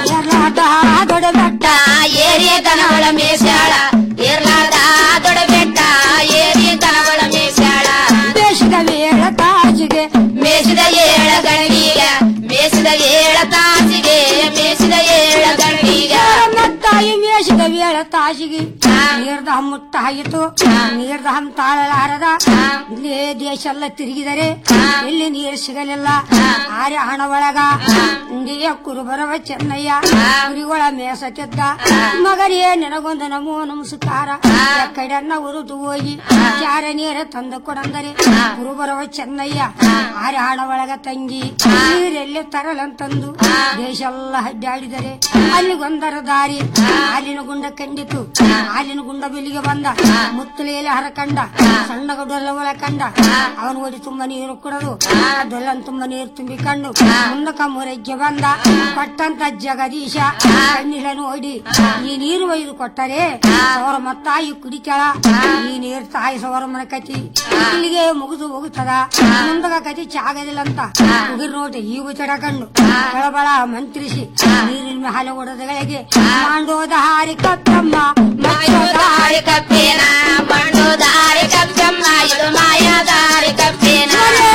ದೊಡ್ಡ ಏರಿಯ ದನವಳ ಮೇಸಾಳ ಏರ್ಲಾದ ದೊಡ್ಡ ಬೆಟ್ಟ ಏರಿಯ ದನವಳ ಮೇಸಾಳ ಮೇಸಿದ ವೇಳ ತಾಜಿಗೆ ಮೇಸಿದ ಏಳ ಗಳಗೀಗ ಮೇಸಿದ ಏಳ ತಾಜಿಗೆ ಮೇಸಿದ ಏಳ ಗಳಗೀಗ ತಾಯಿ ಮೇಸಿದ ವೇಳ ಏಳ ತಾಸಿಗೆ ನೀರ್ದ ಮುಟ್ಟ ಆಯಿತು ನೀರ್ದ ಹಮ್ ತಾಳಲಾರದ ಇಲ್ಲೇ ದೇಶ ಎಲ್ಲ ತಿರುಗಿದರೆ ಎಲ್ಲಿ ನೀರು ಸಿಗಲಿಲ್ಲ ಆರೆ ಹಣ ಒಳಗ ಇಂಡಿಯ ಕುರುಬರವ ಚೆನ್ನಯ್ಯ ಕುರಿಗಳ ಮೇಸತ್ತಿದ್ದ ಮಗನೇ ನಿನಗೊಂದು ನಮೋ ನಮಸ್ಕಾರ ಕಡೆನ್ನ ಉರುದು ಹೋಗಿ ಚಾರ ನೀರ ತಂದು ಕೊಡಂದರೆ ಕುರುಬರವ ಚೆನ್ನಯ್ಯ ಆರೆ ಹಣ ಒಳಗ ತಂಗಿ ನೀರೆಲ್ಲಿ ತರಲಂತಂದು ದೇಶ ಎಲ್ಲ ಅಡ್ಡಾಡಿದರೆ ಅಲ್ಲಿಗೊಂದರ ದಾರಿ ಹಾಲಿನ ಗುಂಡ ಕಂಡಿತು ಹಾಲಿನ ಗುಂಡ ಬೆಲಿಗೆ ಬಂದ ಮುತ್ತಲೆಯಲ್ಲಿ ಹರ ಕಂಡ ಸಣ್ಣ ಡೊಲ್ಲ ಒಳ ಕಂಡ ಅವನು ಓಡಿ ತುಂಬ ನೀರು ಕುಡದು ಡೊಲ್ಲನ್ ತುಂಬ ನೀರು ತುಂಬಿಕೊಂಡು ಮುಂದಕ ಮುರಜ್ಜೆ ಬಂದ ಕೊಟ್ಟಂತ ಜಗದೀಶ ಕಣ್ಣಿಲ ನೋಡಿ ಈ ನೀರು ಒಯ್ದು ಕೊಟ್ಟರೆ ಅವರ ಮತ್ತಾಯಿ ಕುಡಿತಾಳ ಈ ನೀರು ತಾಯಿ ಸವರಮ್ಮನ ಕತಿ ಇಲ್ಲಿಗೆ ಮುಗಿದು ಹೋಗುತ್ತದ ಮುಂದಕ ಕತಿ ಚಾಗದಿಲ್ಲ ಅಂತ ಹುಡುಗರು ನೋಡಿ ಈ ತಡಕಂಡು ಬಳಬಳ ಮಂತ್ರಿಸಿ ನೀರಿನ ಮೇಲೆ ಹೊಡೆದಗಳಿಗೆ ಮಾಂಡೋದ ಹಾರಿ ಕತ್ತಮ್ಮ ದಾರಿ ಕಪ್ಪೇನ ಮಂಡು ದಾರಿ ಕಪ್ಪಮ್ಮ ಇದು ಮಾಯದಾರಿ ಕಪ್ಪೇನ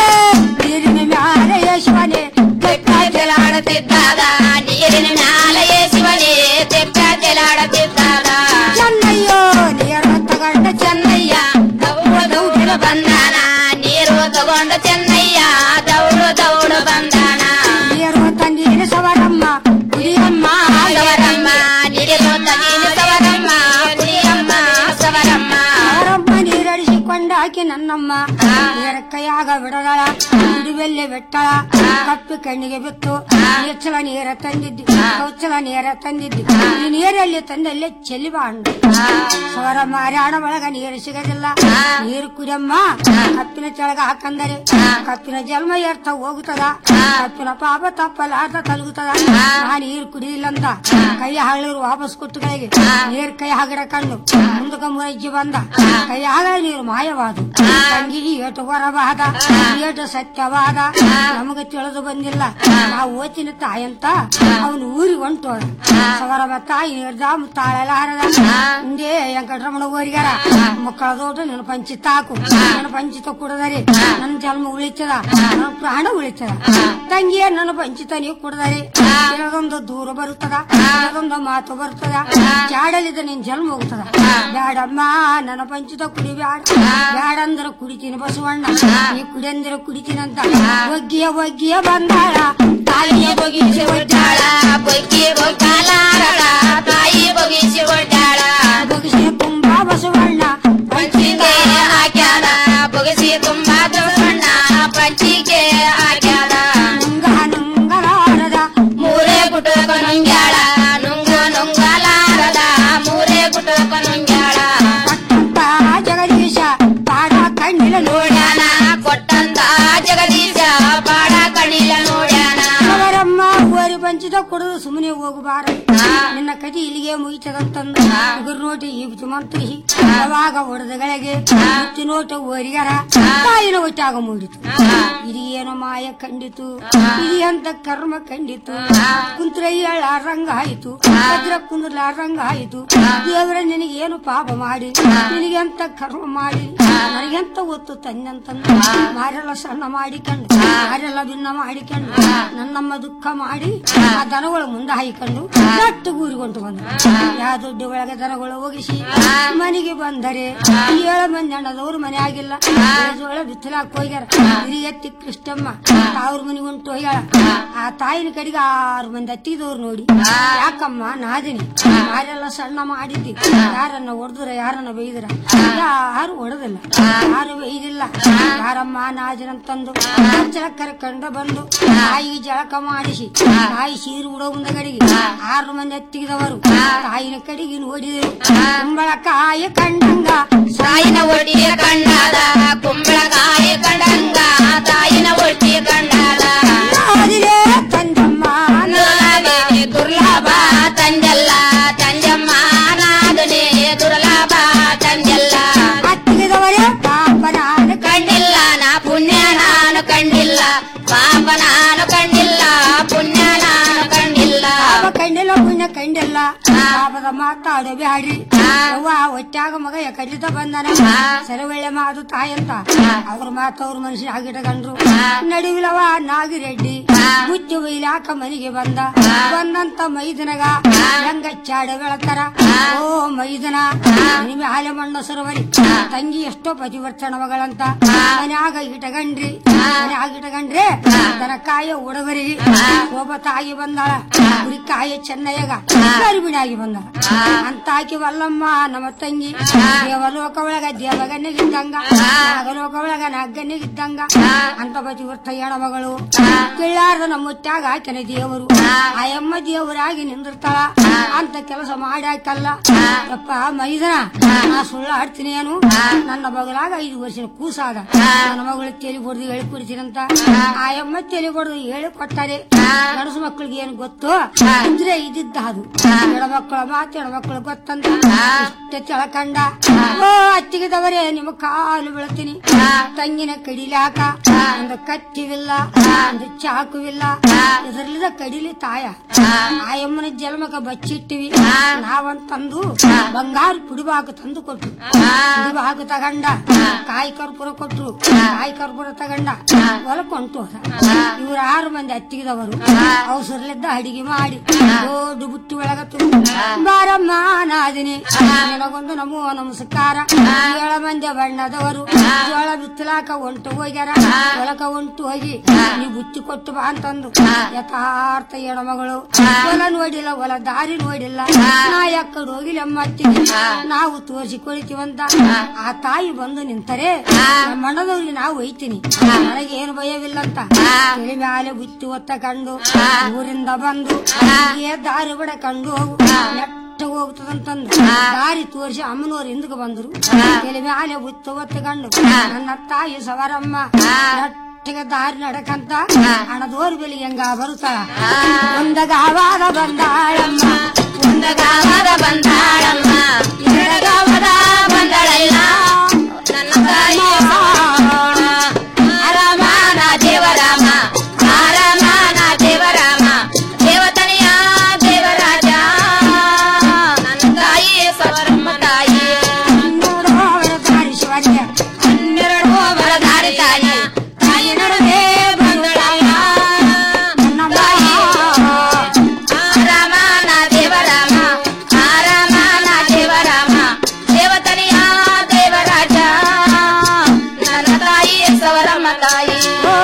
ನೀರಿನ ಮ್ಯಾಲೆ ಯಶವನೆ ತೆಲಾಡುತ್ತಿದ್ದಾಗ ನೀರಿನ ಮ್ಯಾಲ ಶಿವನೇ ತೆಪ್ಪ ತೆಲಾಡುತ್ತಿದ್ದಾಗ ಚೆನ್ನಯ್ಯೋ ನೀರು ತಗೊಂಡ ಚೆನ್ನಯ್ಯ ದೌಡು ದೌಡು ಬಂದಾನ ನೀರು ತಗೊಂಡು ಚೆನ್ನಯ್ಯ ದೌಡು ದೌಡು ಬಂದಾನ ನೀರು ತಂದಿನ ಸವರಮ್ಮ ಕುಡಿಯಮ್ಮ ಸವರಮ್ಮ ನೀರು ತಗೀನು ಸವರಮ್ಮ ಕುಡಿಯಮ್ಮ ಸವರಮ್ಮ ಅವರಮ್ಮ ನೀರಡಿಸಿಕೊಂಡ ಆಕಿ ನನ್ನಮ್ಮ ನೀರ ಕೈಯಾಗ ಬಿಡದಳ ಇಡುವೆಲ್ಲೆ ಬಿಟ್ಟಳ ಕಪ್ಪಿ ಕಣ್ಣಿಗೆ ಬಿತ್ತು ಹೆಚ್ಚಳ ನೀರ ತಂದಿದ್ದಿ ಕೌಚಲ ನೀರ ತಂದಿದ್ದಿ ಈ ನೀರಲ್ಲಿ ತಂದಲ್ಲೇ ಚೆಲ್ಲಿ ಬಾಂಡು ಸವರ ಮಾರಾಣ ಒಳಗ ನೀರು ಸಿಗದಿಲ್ಲ ನೀರು ಕುಡಿಯಮ್ಮ ಕಪ್ಪಿನ ಕೆಳಗ ಹಾಕಂದರೆ ಕಪ್ಪಿನ ಜನ್ಮ ಏರ್ತ ಹೋಗುತ್ತದ ಕಪ್ಪಿನ ಪಾಪ ತಪ್ಪಲಾರ್ದ ತಲುಗುತ್ತದ ನಾ ನೀರು ಕುಡಿದಿಲ್ಲಂತ ಕೈ ಹಾಳಿರು ವಾಪಸ್ ಕೊಟ್ಟುಗಳಿಗೆ ನೀರ್ ಕೈ ಹಾಗಿಡ ಕಂಡು ಮುಂದಕ ಮುರಜ್ಜಿ ಬಂದ ಕೈ ಹಾಗ ನೀರು ಮಾಯವಾದು ತಂಗಿ ಏಟು ಹೊರಬಾದ ಏಟು ಸತ್ಯವಾದ ನಮಗೆ ತಿಳಿದು ಬಂದಿಲ್ಲ ನಾವು ಓತಿನ ತಾಯಂತ ಅವನು ಊರಿಗೆ ಹೊಂಟೋದ ಸವರಬ ತಾಯಿ ನಿರ್ದಾಮ ತಾಳಲಾರದ ಹಿಂದೆ ವೆಂಕಟರಮಣ ಓರಿಗಾರ ಮಕ್ಕಳ ದೊಡ್ಡ ನನ್ನ ಪಂಚಿ ತಾಕು ನನ್ನ ಪಂಚಿತ ಕುಡದರೆ ನನ್ನ ಜನ್ಮ ಉಳಿತದ ನನ್ನ ಪ್ರಾಣ ಉಳಿತದ ತಂಗಿಯ ನನ್ನ ಪಂಚಿತ ನೀವು ಕುಡದರೆ ಕೆಲದೊಂದು ದೂರ ಬರುತ್ತದ ಕೆಲದೊಂದು ಮಾತು ಬರುತ್ತದ ಜಾಡಲಿದ ನಿನ್ ಜನ್ಮ ಹೋಗ್ತದ ಬ್ಯಾಡಮ್ಮ ನನ್ನ ಪಂಚಿತ ಕುಡಿ ಬ್ಯಾಡ ಬ್ಯಾಡ ಅಂದ್ರ ಕುಡಿತೀನಿ ಬಸವಣ್ಣ ನೀ ಕುಡಿ ಅಂದ್ರ ಕುಡಿತೀನಂತ ಒಗ್ಗಿಯ ಒಗ್ಗಿಯ ಬಂದಾಳ ತಾಯಿಯ ಬೊಗಿಸಿ ಒಡ್ಡಾಳ ಬೊಗ್ಗಿ ಬೊಗ್ಗಾಲಾರಳ ತಾಯಿ ಬೊಗಿಸಿ ಒಡ್ಡಾಳ ಬೊಗಿಸಿ ತುಂಬಾ ಬಸವಣ್ಣ ಪಂಚಿಗೆ ಹಾಕ್ಯಾಳ ಬೊಗಿಸಿ ತುಂಬಾ ಬಸವಣ್ಣ ಪಂಚಿಗೆ ಹಾಕ್ಯಾಳ ನುಂಗ ನುಂಗಲಾರದ ಮೂರೇ ಗುಟುಕ ನುಂಗ್ಯಾಳ ನುಂಗು ನುಂಗಲಾರದ ಮೂರೇ ಗುಟುಕ ನುಂಗ್ಯಾಳ ಕೊಟ್ಟಂತ ಜಗದೀಶ ಪಾಡ ಕಣ್ಣಿಲ ನೋಡ್ಯಾನ ಕೊಟ್ಟಂತ ಜಗದೀಶ ಬಾಡ ಕಣಿಲ ನೋಡ್ಯಾನ ಅವರಮ್ಮ ಓರಿ ಪಂಚಿತ ಕುಡಿದು ಸುಮ್ಮನೆ ಹೋಗಬಾರದು ನಿನ್ನ ಕತಿ ಇಲ್ಲಿಗೆ ಮುಗಿತದಂತಂದು ಉಗುರು ನೋಟಿ ಇಬ್ತು ಮಂತ್ರಿ ಯಾವಾಗ ಹೊಡೆದಗಳಿಗೆ ಮುತ್ತಿ ನೋಟ ಓರಿಗರ ತಾಯಿನ ಒಟ್ಟಾಗ ಮೂಡಿತು ಇದು ಏನೋ ಮಾಯ ಕಂಡಿತು ಇದು ಎಂತ ಕರ್ಮ ಕಂಡಿತು ಕುಂತ್ರಯ್ಯಳ ರಂಗ ಆಯಿತು ಭದ್ರ ಕುಂದ್ರಲ ರಂಗ ಆಯಿತು ದೇವರ ನಿನಗೇನು ಪಾಪ ಮಾಡಿ ನಿನಗೆಂತ ಕರ್ಮ ಮಾಡಿ ನನಗೆಂತ ಒತ್ತು ತಂದಂತಂದು ಮಾರೆಲ್ಲ ಸಣ್ಣ ಮಾಡಿಕೊಂಡು ಮಾರೆಲ್ಲ ಭಿನ್ನ ಮಾಡಿಕೊಂಡು ನನ್ನಮ್ಮ ದುಃಖ ಮಾಡಿ ಆ ದನಗಳು ಮುಂದೆ ಹಾಯ್ಕೊಂಡು ನಟ್ಟು ಗೂರಿಕೊಂಡು ಬಂದು ಯಾವ ದುಡ್ಡು ಒಳಗೆ ದನಗಳು ಹೋಗಿಸಿ ಮನೆಗೆ ಬಂದರೆ ಏಳು ಮಂದಿ ಅಣ್ಣದವ್ರು ಮನೆ ಆಗಿಲ್ಲ ಜೋಳ ಬಿತ್ತಲಾಕ್ ಹೋಗ್ಯಾರ ಹಿರಿಯತ್ತಿ ಕೃಷ್ಣಮ್ಮ ಅವ್ರ ಮನೆಗೆ ಉಂಟು ಹೋಗ್ಯಾಳ ಆ ತಾಯಿನ ಕಡೆಗೆ ಆರು ಮಂದಿ ಹತ್ತಿದವ್ರು ನೋಡಿ ಯಾಕಮ್ಮ ನಾದಿನಿ ಯಾರೆಲ್ಲ ಸಣ್ಣ ಮಾಡಿದ್ದಿ ಯಾರನ್ನ ಹೊಡೆದ್ರ ಯಾರನ್ನ ಬೈದ್ರ ಯಾರು ಹೊಡೆದಿಲ್ಲ ಯಾರು ಬೈದಿಲ್ಲ ಯಾರಮ್ಮ ನಾದಿನಂತಂದು ಹಚ್ಚಳ ಕರ್ಕೊಂಡು ಬಂದು ತಾಯಿಗೆ ಜಳಕ ಮಾಡಿಸಿ ತಾಯಿ ಸೀರು ಉಡೋ ಮುಂದಗಡಿಗೆ ಆರು ಮಂದಿ ಹತ್ತಿದವರು ತಾಯಿನ ಕಡೆಗೆ ನೋಡಿದರು ಕುಂಬಳಕಾಯಿ ಕಂಡಂಗ ತಾಯಿನ ಒಟ್ಟಿಗೆ ಕಂಡಾದ ಕುಂಬಳಕಾಯಿ ಕಂಡಂಗ ತಾಯಿನ ಒಟ್ಟಿಗೆ ಕಂಡಾದ ನಾದಿಲೇ ತಂದಮ್ಮ ನಾದಿನಿ ದುರ್ಲಭ ತಂಜಲ್ಲ ತಂಜಮ್ಮ ನಾದನೆ ದುರ್ಲಭ ತಂಜಲ್ಲ ಹತ್ತಿದವರೇ ಪಾಪ ನಾನು ಕಂಡಿಲ್ಲ ನಾ ಪುಣ್ಯ ನಾನು ಕಂಡಿಲ್ಲ ಪಾಪ ನಾನು ಕಂಡಿಲ್ಲ ಪುಣ್ಯ ನಾನು ಕಂಡಿಲ್ಲ ಪಾಪ ಕಂಡಿಲ್ಲ ಪುಣ್ಯ ಕಂಡಿಲ್ಲ ಪಾಪದ ಮಾತಾಡೋ ಬ್ಯಾಡ್ರಿ ಅವ್ವ ಒಟ್ಟಾಗ ಮಗ ಕಡಿತ ಬಂದನ ಸರವಳ್ಳೆ ಮಾತು ತಾಯಂತ ಅವ್ರ ಮಾತು ಅವ್ರ ಮನುಷ್ಯ ಆಗಿಟ್ಕೊಂಡ್ರು ನಡುವಿಲವ ನಾಗಿರೆಡ್ಡಿ ಮುಚ್ಚು ಬೈಲಾಕ ಮನೆಗೆ ಬಂದ ಬಂದಂತ ಮೈದನಗ ಹೆಂಗ ಚಾಡ ಬೆಳತಾರ ಓ ಮೈದನ ನಿಮ್ಮ ಹಾಲೆ ಮಣ್ಣ ಸರೋವರಿ ತಂಗಿ ಎಷ್ಟೋ ಪತಿವರ್ತನವಗಳಂತ ಮನ್ಯಾಗ ಇಟಗಂಡ್ರಿ ಮನ್ಯಾಗ ಇಟಗಂಡ್ರೆ ದನ ಕಾಯ ಉಡಗರಿ ಒಬ್ಬ ತಾಯಿ ಬಂದಾಳ ಕುರಿ ಕಾಯ ಚೆನ್ನಯ್ಯಗ ಗರ್ಭಿಣಿಯಾಗಿ ಬಂದಾಳ ಅಂತ ಆಕಿ ವಲ್ಲಮ್ಮ ನಮ್ಮ ತಂಗಿ ದೇವಲೋಕ ಒಳಗ ದೇವಗನ್ನಿಗಿದ್ದಂಗ ನಾಗಲೋಕ ಒಳಗ ನಾಗನ್ನಿಗಿದ್ದಂಗ ಅಂತ ಪತಿವರ್ತ ಹೆಣಮಗಳು ಕಿಳ್ಳಾರ್ದ ನಮ್ಮ ಮುತ್ಯಾಗ ಆಕೆನ ದೇವರು ಆಯಮ್ಮ ದೇವರಾಗಿ ನಿಂದಿರ್ತಾಳ ಅಂತ ಕೆಲಸ ಮಾಡ್ಯಾಕಲ್ಲ ಯಪ್ಪ ಮೈದನ ನಾ ಸುಳ್ಳು ಆಡ್ತೀನಿ ಏನು ನನ್ನ ಬಗಲಾಗ ಐದು ವರ್ಷದ ಕೂಸಾದ ನನ್ನ ಮಗಳು ತಲೆ ಬಡ್ದು ಹೇಳಿ ಕೊಡ್ತೀನಂತ ಆಯಮ್ಮ ತಲೆ ಬಡ್ದು ಹೇಳಿ ಕೊಟ್ಟಾರೆ ಗಣಸು ಮಕ್ಕಳಿಗೆ ಏನು ಗೊತ್ತು ಇದ್ರೆ ಇದ್ದಿದ್ದ ಅದು ಹೆಣ್ಮಕ್ಳ ಮಾತು ಹೆಣ್ಮಕ್ಳು ಗೊತ್ತಂತ ಇಷ್ಟೇ ತಿಳ್ಕಂಡ ಓ ಅತ್ತಿಗೆದವರೇ ನಿಮ್ಮ ಕಾಲು ಬೀಳ್ತೀನಿ ತಂಗಿನ ಕಡಿಲಾಕ ಒಂದು ಕತ್ತಿವಿಲ್ಲ ಒಂದು ಚಾಕುವಿಲ್ಲ ಇದರಲ್ಲಿದ ಕಡಿಲಿ ತಾಯ ಆಯಮ್ಮನ ಜನ್ಮಕ ಬಚ್ಚಿಟ್ಟಿವಿ ನಾವಂತಂದು ಬಂಗಾರ ಪುಡಿಬಾಕು ತಂದು ಕೊಟ್ರು ಪುಡಿಬಾಕು ತಗಂಡ ಕಾಯಿ ಕರ್ಪೂರ ಕೊಟ್ರು ಕಾಯಿ ಕರ್ಪೂರ ತಗಂಡ ಹೊಲಕೊಂಟು ಇವ್ರ ಆರು ಮಂದಿ ಅತ್ತಿಗೆದವರು ಅವಸರಲಿದ್ದ ಅಡಿಗೆ ಮಾಡಿ ದೊಡ್ಡ ಬುಟ್ಟಿ ಒಳಗ ತುಂಬ ಬಾರಮ್ಮ ನಾದಿನಿ ನಿನಗೊಂದು ನಮೋ ನಮಸ್ಕಾರ ಏಳ ಮಂದಿ ಬಣ್ಣದವರು ಜೋಳ ಬಿತ್ತಲಾಕ ಹೊಂಟು ಹೋಗ್ಯಾರ ಹೊಲಕ ಹೊಂಟು ಹೋಗಿ ನೀ ಬುತ್ತಿ ಕೊಟ್ಟು ಬಾ ಅಂತಂದು ಯಥಾರ್ಥ ಹೆಣ್ಮಗಳು ಹೊಲ ನೋಡಿಲ್ಲ ಹೊಲ ದಾರಿ ನೋಡಿಲ್ಲ ನಾ ಯಾಕಡೆ ಹೋಗಿಲ್ಲ ಅತ್ತಿಗೆ ನಾವು ತೋರಿಸಿ ಕೊಳಿತೀವಂತ ಆ ತಾಯಿ ಬಂದು ನಿಂತರೆ ನಮ್ಮ ಮಣ್ಣದವ್ರಿಗೆ ನಾವು ಒಯ್ತೀನಿ ನನಗೇನು ಭಯವಿಲ್ಲಂತ ತಲೆ ಮ್ಯಾಲೆ ಬುತ್ತಿ ಒತ್ತ ಕಂಡು ಊರಿಂದ ಬಂದು ಏ ದಾರಿ ಬಿಡ ಕಂಡು ಹೋಗು ನೆಟ್ಟ ಹೋಗ್ತದಂತಂದು ದಾರಿ ತೋರಿಸಿ ಅಮ್ಮನವ್ರು ಹಿಂದಕ್ಕೆ ಬಂದ್ರು ತಲೆ ಮ್ಯಾಲೆ ಬುತ್ತಿ ಒತ್ತ ಕಂಡು ನನ್ನ ತಾಯಿ ಸವರಮ್ಮ ನೆಟ್ಟಿಗೆ ದಾರಿ ನಡಕಂತ ಹಣದೋರ್ ಬೆಲಿ ಹೆಂಗ ಬರುತ್ತಾಳ ಒಂದಗಾವಾದ ಬಂದಾಳಮ್ಮ ಒಂದಗಾವಾದ ಬಂದಾಳಮ್ಮ ಎರಡಗಾವದ ಬಂದಳಲ್ಲ ನನ್ನ ತಾಯಿ ಅರಮಾನ ದೇವರಾಮ ಅರಮಾನ ದೇವರಾಮ ದೇವತನೆಯ ದೇವರಾಜ ನನ್ನ ತಾಯಿ ಸವರಮ್ಮ ತಾಯಿ ದಾರೀಶ್ವರ್ಯ ಹನ್ನೆರಡು ಅವರ ದಾರಿ ತಾಯಿ ತಾಯಿ ನಡುವೆ ಬಂದಳಲ್ಲ ನನ್ನ ತಾಯಿ ರಾಮನ ದೇವರಾಮ ರಾಮನ ದೇವರಾಮ ದೇವತನೆಯ ದೇವರಾಜ ನನ್ನ ತಾಯಿ ಸವರಮ್ಮ ತಾಯಿ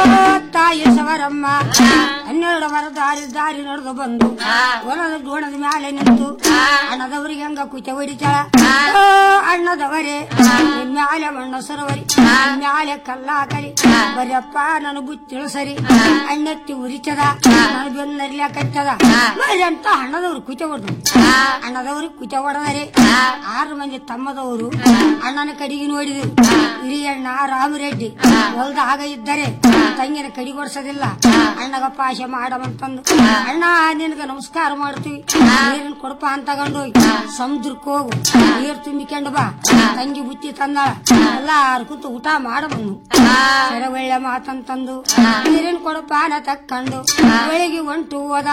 ತಾಯಿ ಸವರಮ್ಮ ಹನ್ನೆರಡು ವರ ದಾರಿ ದಾರಿ ನಡೆದು ಬಂದು ಹೊಲದ ಗೋಣದ ಮ್ಯಾಲೆ ನಿಂತು ಅಣ್ಣದವರಿಗೆ ಹಂಗ ಕುಚ ಹೊಡಿತಾಳ ಓ ಅಣ್ಣದವರೇ ನಿಮ್ ಮ್ಯಾಲೆ ಮಣ್ಣ ಸರೋವರಿ ನಿಮ್ ಮ್ಯಾಲೆ ಕಲ್ಲಾಕರಿ ಬರಪ್ಪ ನನ್ನ ಬುತ್ತಿಳು ಸರಿ ಅಣ್ಣತ್ತಿ ಉರಿತದ ನನ್ನ ಬೆನ್ನರ್ಲಿ ಕಟ್ಟದ ಮರಿ ಅಂತ ಅಣ್ಣದವ್ರು ಕುಚ ಹೊಡೆದು ಅಣ್ಣದವ್ರಿಗೆ ಕುಚ ಹೊಡೆದರೆ ಆರು ಮಂದಿ ತಮ್ಮದವರು ಅಣ್ಣನ ಕಡೆಗೆ ನೋಡಿದ್ರು ಹಿರಿಯಣ್ಣ ರಾಮರೆಡ್ಡಿ ಹೊಲ್ದಾಗ ಇದ್ದರೆ ತಂಗಿನ ಕಡಿಗೊಡ್ಸೋದಿಲ್ಲ ಅಣ್ಣಗ ಪಾಶ ಮಾಡವಂತಂದು ಅಣ್ಣ ನಿನಗ ನಮಸ್ಕಾರ ಮಾಡ್ತೀವಿ ನೀರಿನ ಕೊಡಪ ಅಂತ ತಗೊಂಡೋಗಿ ಸಮುದ್ರಕ್ಕೆ ಹೋಗು ನೀರ್ ತುಂಬಿಕೊಂಡು ಬಾ ತಂಗಿ ಬುತ್ತಿ ತಂದಾಳ ಎಲ್ಲಾರು ಕೂತು ಊಟ ಮಾಡಬಂದು ಸರ ಒಳ್ಳೆ ಮಾತಂತಂದು ನೀರಿನ ಕೊಡಪಾನ ತಕ್ಕೊಂಡು ಬೆಳಿಗ್ಗೆ ಹೊಂಟು ಹೋದ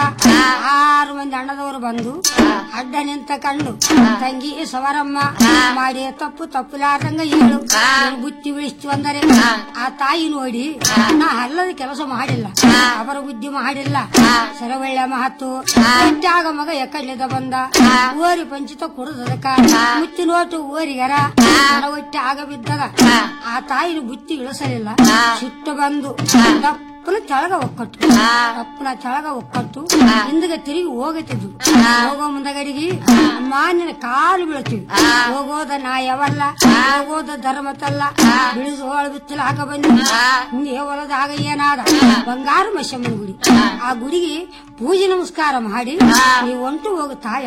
ಆರು ಮಂದಿ ಅಣ್ಣದವರು ಬಂದು ಅಡ್ಡ ನಿಂತ ಕಂಡು ತಂಗಿ ಸವರಮ್ಮ ಮಾಡಿ ತಪ್ಪು ತಪ್ಪುಲಾರ್ದಂಗ ಹೇಳು ನೀನು ಬುತ್ತಿ ಬಿಳಿಸ್ತು ಅಂದರೆ ಆ ತಾಯಿ ನೋಡಿ ನಾ ಅಲ್ಲದ ಕೆಲಸ ಮಾಡಿಲ್ಲ ಅವರ ಬುದ್ಧಿ ಮಾಡಿಲ್ಲ ಸರವಳ್ಳ ಮಹತ್ತು ಹೆಚ್ಚಾಗ ಮಗ ಎಕ್ಕಡ್ಲಿದ ಬಂದ ಓರಿ ಪಂಚಿತ ಕುಡದದಕ್ಕ ಮುತ್ತಿ ನೋಟು ಓರಿಗರ ಒಟ್ಟೆ ಆಗ ಬಿದ್ದದ ಆ ತಾಯಿನ ಬುತ್ತಿ ಇಳಿಸಲಿಲ್ಲ ಸಿಟ್ಟು ಬಂದು ತಪ್ಪನ ತೆಳಗ ಒಕ್ಕಟ್ಟು ತಪ್ಪನ ತೆಳಗ ಒಕ್ಕಟ್ಟು ಹಿಂದಗ ತಿರುಗಿ ಹೋಗತಿದ್ವು ಹೋಗೋ ಮುಂದಗಡಿಗೆ ಮಾನ್ಯನ ಕಾಲು ಬೀಳ್ತೀವಿ ಹೋಗೋದ ನಾಯವಲ್ಲ ಹೋಗೋದ ಧರ್ಮತಲ್ಲ ಬಿಳಿದು ಹೋಳು ಬಿತ್ತಲು ಹಾಕ ಬಂದಿ ಹಿಂಗೆ ಹೊಲದಾಗ ಏನಾದ ಬಂಗಾರ ಮಶಮ್ಮನ ಗುಡಿ ಆ ಗುಡಿಗೆ ಪೂಜೆ ನಮಸ್ಕಾರ ಮಾಡಿ ನೀವು ಒಂಟು ಹೋಗು ತಾಯ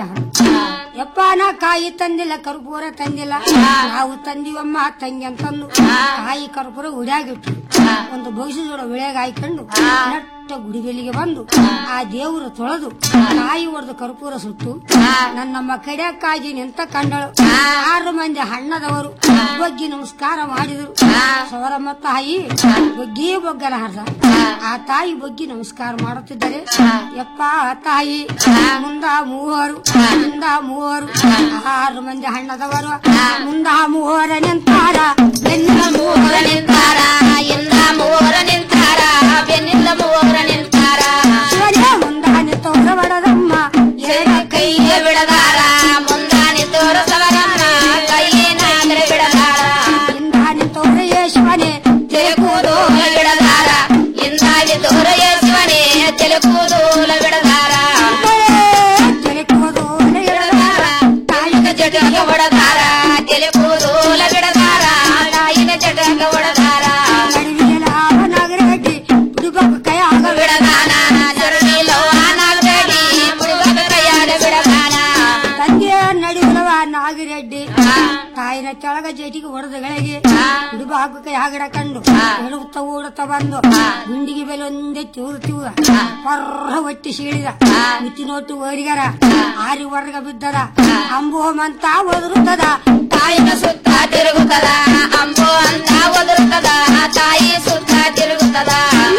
ಯಪ್ಪ ನಾ ಕಾಯಿ ತಂದಿಲ್ಲ ಕರ್ಪೂರ ತಂದಿಲ್ಲ ನಾವು ತಂದಿವಮ್ಮ ತಂಗಿ ಅಂತಂದು ಕಾಯಿ ಕರ್ಪೂರ ಉಡ್ಯಾಗಿಟ್ಟು ಒಂದು ಭವಿಷ್ಯ ಜೋಡ ವಿಳೆಗ ಹಾಯ್ಕೊಂಡು ನೆಟ್ಟ ಗುಡಿ ಬೆಲಿಗೆ ಬಂದು ಆ ದೇವರು ತೊಳೆದು ಕಾಯಿ ಹೊಡೆದು ಕರ್ಪೂರ ಸುಟ್ಟು ನನ್ನಮ್ಮ ಕಡೆಯಕ್ಕಾಗಿ ನಿಂತ ಕಂಡಳು ಆರು ಮಂದಿ ಹಣ್ಣದವರು ಬಗ್ಗಿ ನಮಸ್ಕಾರ ಮಾಡಿದ್ರು ಸವರಮ್ಮ ತಾಯಿ ಬಗ್ಗಿ ಬೊಗ್ಗಲ ಹರ್ದ ಆ ತಾಯಿ ಬಗ್ಗಿ ನಮಸ್ಕಾರ ಮಾಡುತ್ತಿದ್ದರೆ ಯಪ್ಪ ತಾಯಿ ಮುಂದ ಮೂವರು ಮುಂದ ಮೂವರು ಆರು ಮಂದಿ ಹಣ್ಣದವರು ಮುಂದ ಮೂವರ ನಿಂತಾರ ಬೆನ್ನಿನ ಮೂವರ ನಿಂತಾರ ಎಲ್ಲ ಮೂವರ ನಿಂತಾರ ಬೆನ್ನಿಲ್ಲ ಮೂವರ ನಿಂತಾರ ಶಿವನೇ ಮುಂದ ನಿಂತವರ ಬಡದಮ್ಮ ಕೈಯ ಬಿಡದಾರ ತಾಯಿನ ಕೆಳಗ ಜೇಟಿಗೆ ಹೊಡೆದಗಳಿಗೆ ಹಿಡಿದು ಹಾಕಕ್ಕೆ ಹಾಗಡ ಕಂಡು ಹೆಣುತ್ತ ಓಡುತ್ತ ಬಂದು ಗುಂಡಿಗೆ ಬೆಲೆ ಒಂದೇ ತಿವ್ರು ತಿವ್ರ ಹೊರ್ರ ಒಟ್ಟಿ ಸೀಳಿದ ಮುತ್ತಿ ನೋಟು ಓರಿಗರ ಆರಿ ಹೊರಗ ಬಿದ್ದದ ಅಂಬು ಮಂತ ಒದರುತ್ತದ ತಾಯಿನ ಸುತ್ತ ತಿರುಗುತ್ತದ ಅಂಬು ಅಂತ ಒದರುತ್ತದ ತಾಯಿ ಸುತ್ತ ತಿರುಗುತ್ತದ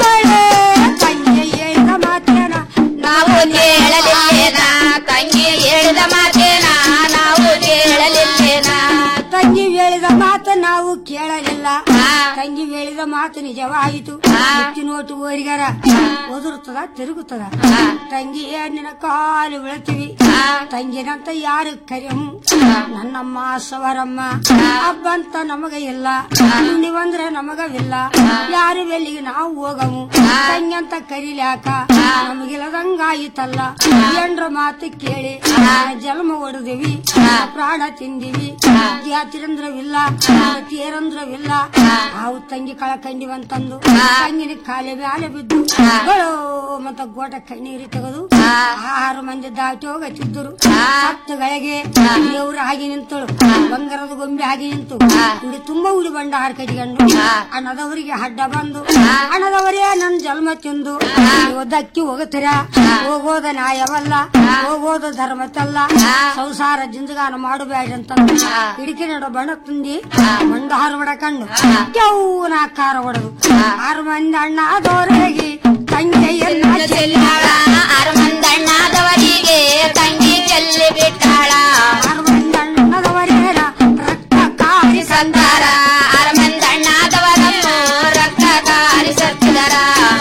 ತಂಗಿ ಹೇಳಿದ ಮಾತೇನ ನಾವು ಕೇಳಲಿಲ್ಲೇನ ತಂಗಿ ಹೇಳಿದ ಮಾತೇನ ನಾವು ಕೇಳಲಿಲ್ಲೇನ ತಂಗಿ ಹೇಳಿದ ಮಾತು ನಾವು ಕೇಳಲಿಲ್ಲ ತಂಗಿ ಹೇಳಿದ ಮಾತು ನಿಜವಾಯಿತು ಮುತ್ತಿ ನೋಟು ಓರಿಗರ ಒದರುತ್ತದ ತಿರುಗುತ್ತದ ತಂಗಿ ನಿನ್ನ ಕಾಲು ಬೀಳ್ತೀವಿ ತಂಗಿನಂತ ಯಾರು ಕರೆಯము ನನ್ನಮ್ಮ ಸವರಮ್ಮ ಹಬ್ಬಂತ ನಮಗ ಇಲ್ಲ ನೀವಂದ್ರೆ ನಮಗವಿಲ್ಲ ಯಾರು ಬೆಲ್ಲಿಗೆ ನಾವು ಹೋಗವು ತಂಗಂತ ಕರಿಲ್ಯಾಕ ನಮಗಿಲ್ಲದಂಗಾಯಿತಲ್ಲ ಎಂಡ್ರ ಮಾತು ಕೇಳಿ ಜನ್ಮ ಹೊಡೆದಿವಿ ಪ್ರಾಣ ತಿಂದಿವಿ ಜಾತಿರಂದ್ರವಿಲ್ಲ ತೇರಂದ್ರವಿಲ್ಲ ನಾವು ತಂಗಿ ಕಳಕಂಡಿವಂತಂದು ತಂಗಿನ ಕಾಲೆ ಮ್ಯಾಲೆ ಬಿದ್ದು ಗಳೋ ಮತ್ತ ಗೋಟ ಕಣ್ಣೀರಿ ತೆಗೆದು ಆರು ಮಂದಿ ದಾಟಿ ಹೋಗತ್ತಿದ್ದರು ಸತ್ತುಗಳಿಗೆ ದೇವ್ರ ಹಾಗೆ ನಿಂತಳು ಬಂಗಾರದ ಗೊಂಬೆ ಹಾಗೆ ನಿಂತು ಉಡಿ ತುಂಬಾ ಉಡಿ ಬಂಡ ಹಾರ್ ಕಟ್ಕೊಂಡು ಹಣದವರಿಗೆ ಅಡ್ಡ ಬಂದು ಹಣದವರೇ ನನ್ ಜನ್ಮ ತಿಂದು ಓದಕ್ಕಿ ಹೋಗುತ್ತೀರ ಹೋಗೋದ ನ್ಯಾಯವಲ್ಲ ಹೋಗೋದು ಧರ್ಮತ್ತಲ್ಲ ಸಂಸಾರ ಜಿಂಜಗಾನ ಮಾಡಬೇಡ್ರಿ ಅಂತ ಹಿಡಿಕೆ ನಡು ಬಣ ತುಂಬಿ ಮಂಡ ಹಾರು ಹೊಡಕಂಡು ಕೆವ್ನ ಕಾರ ಹೊಡೆದು ಆರು ಮಂದಿ ಅಣ್ಣ ದೋರೆಗಿ ತಂಗಿಯನ್ನ ಚೆಲ್ಲಾಳ ಆರು ಮಂದಣ್ಣದವರಿಗೆ ತಂಗಿ ಚೆಲ್ಲಿ ಬಿಟ್ಟಾಳ ಆರು ಮಂದಿ ಅಣ್ಣದವರೇನ ರಕ್ತ ಕಾರಿ ಸಂತಾರ ಆರು ಮಂದಣ್ಣದವರನ್ನು ರಕ್ತ ಕಾರಿ ಸತ್ತಿದರ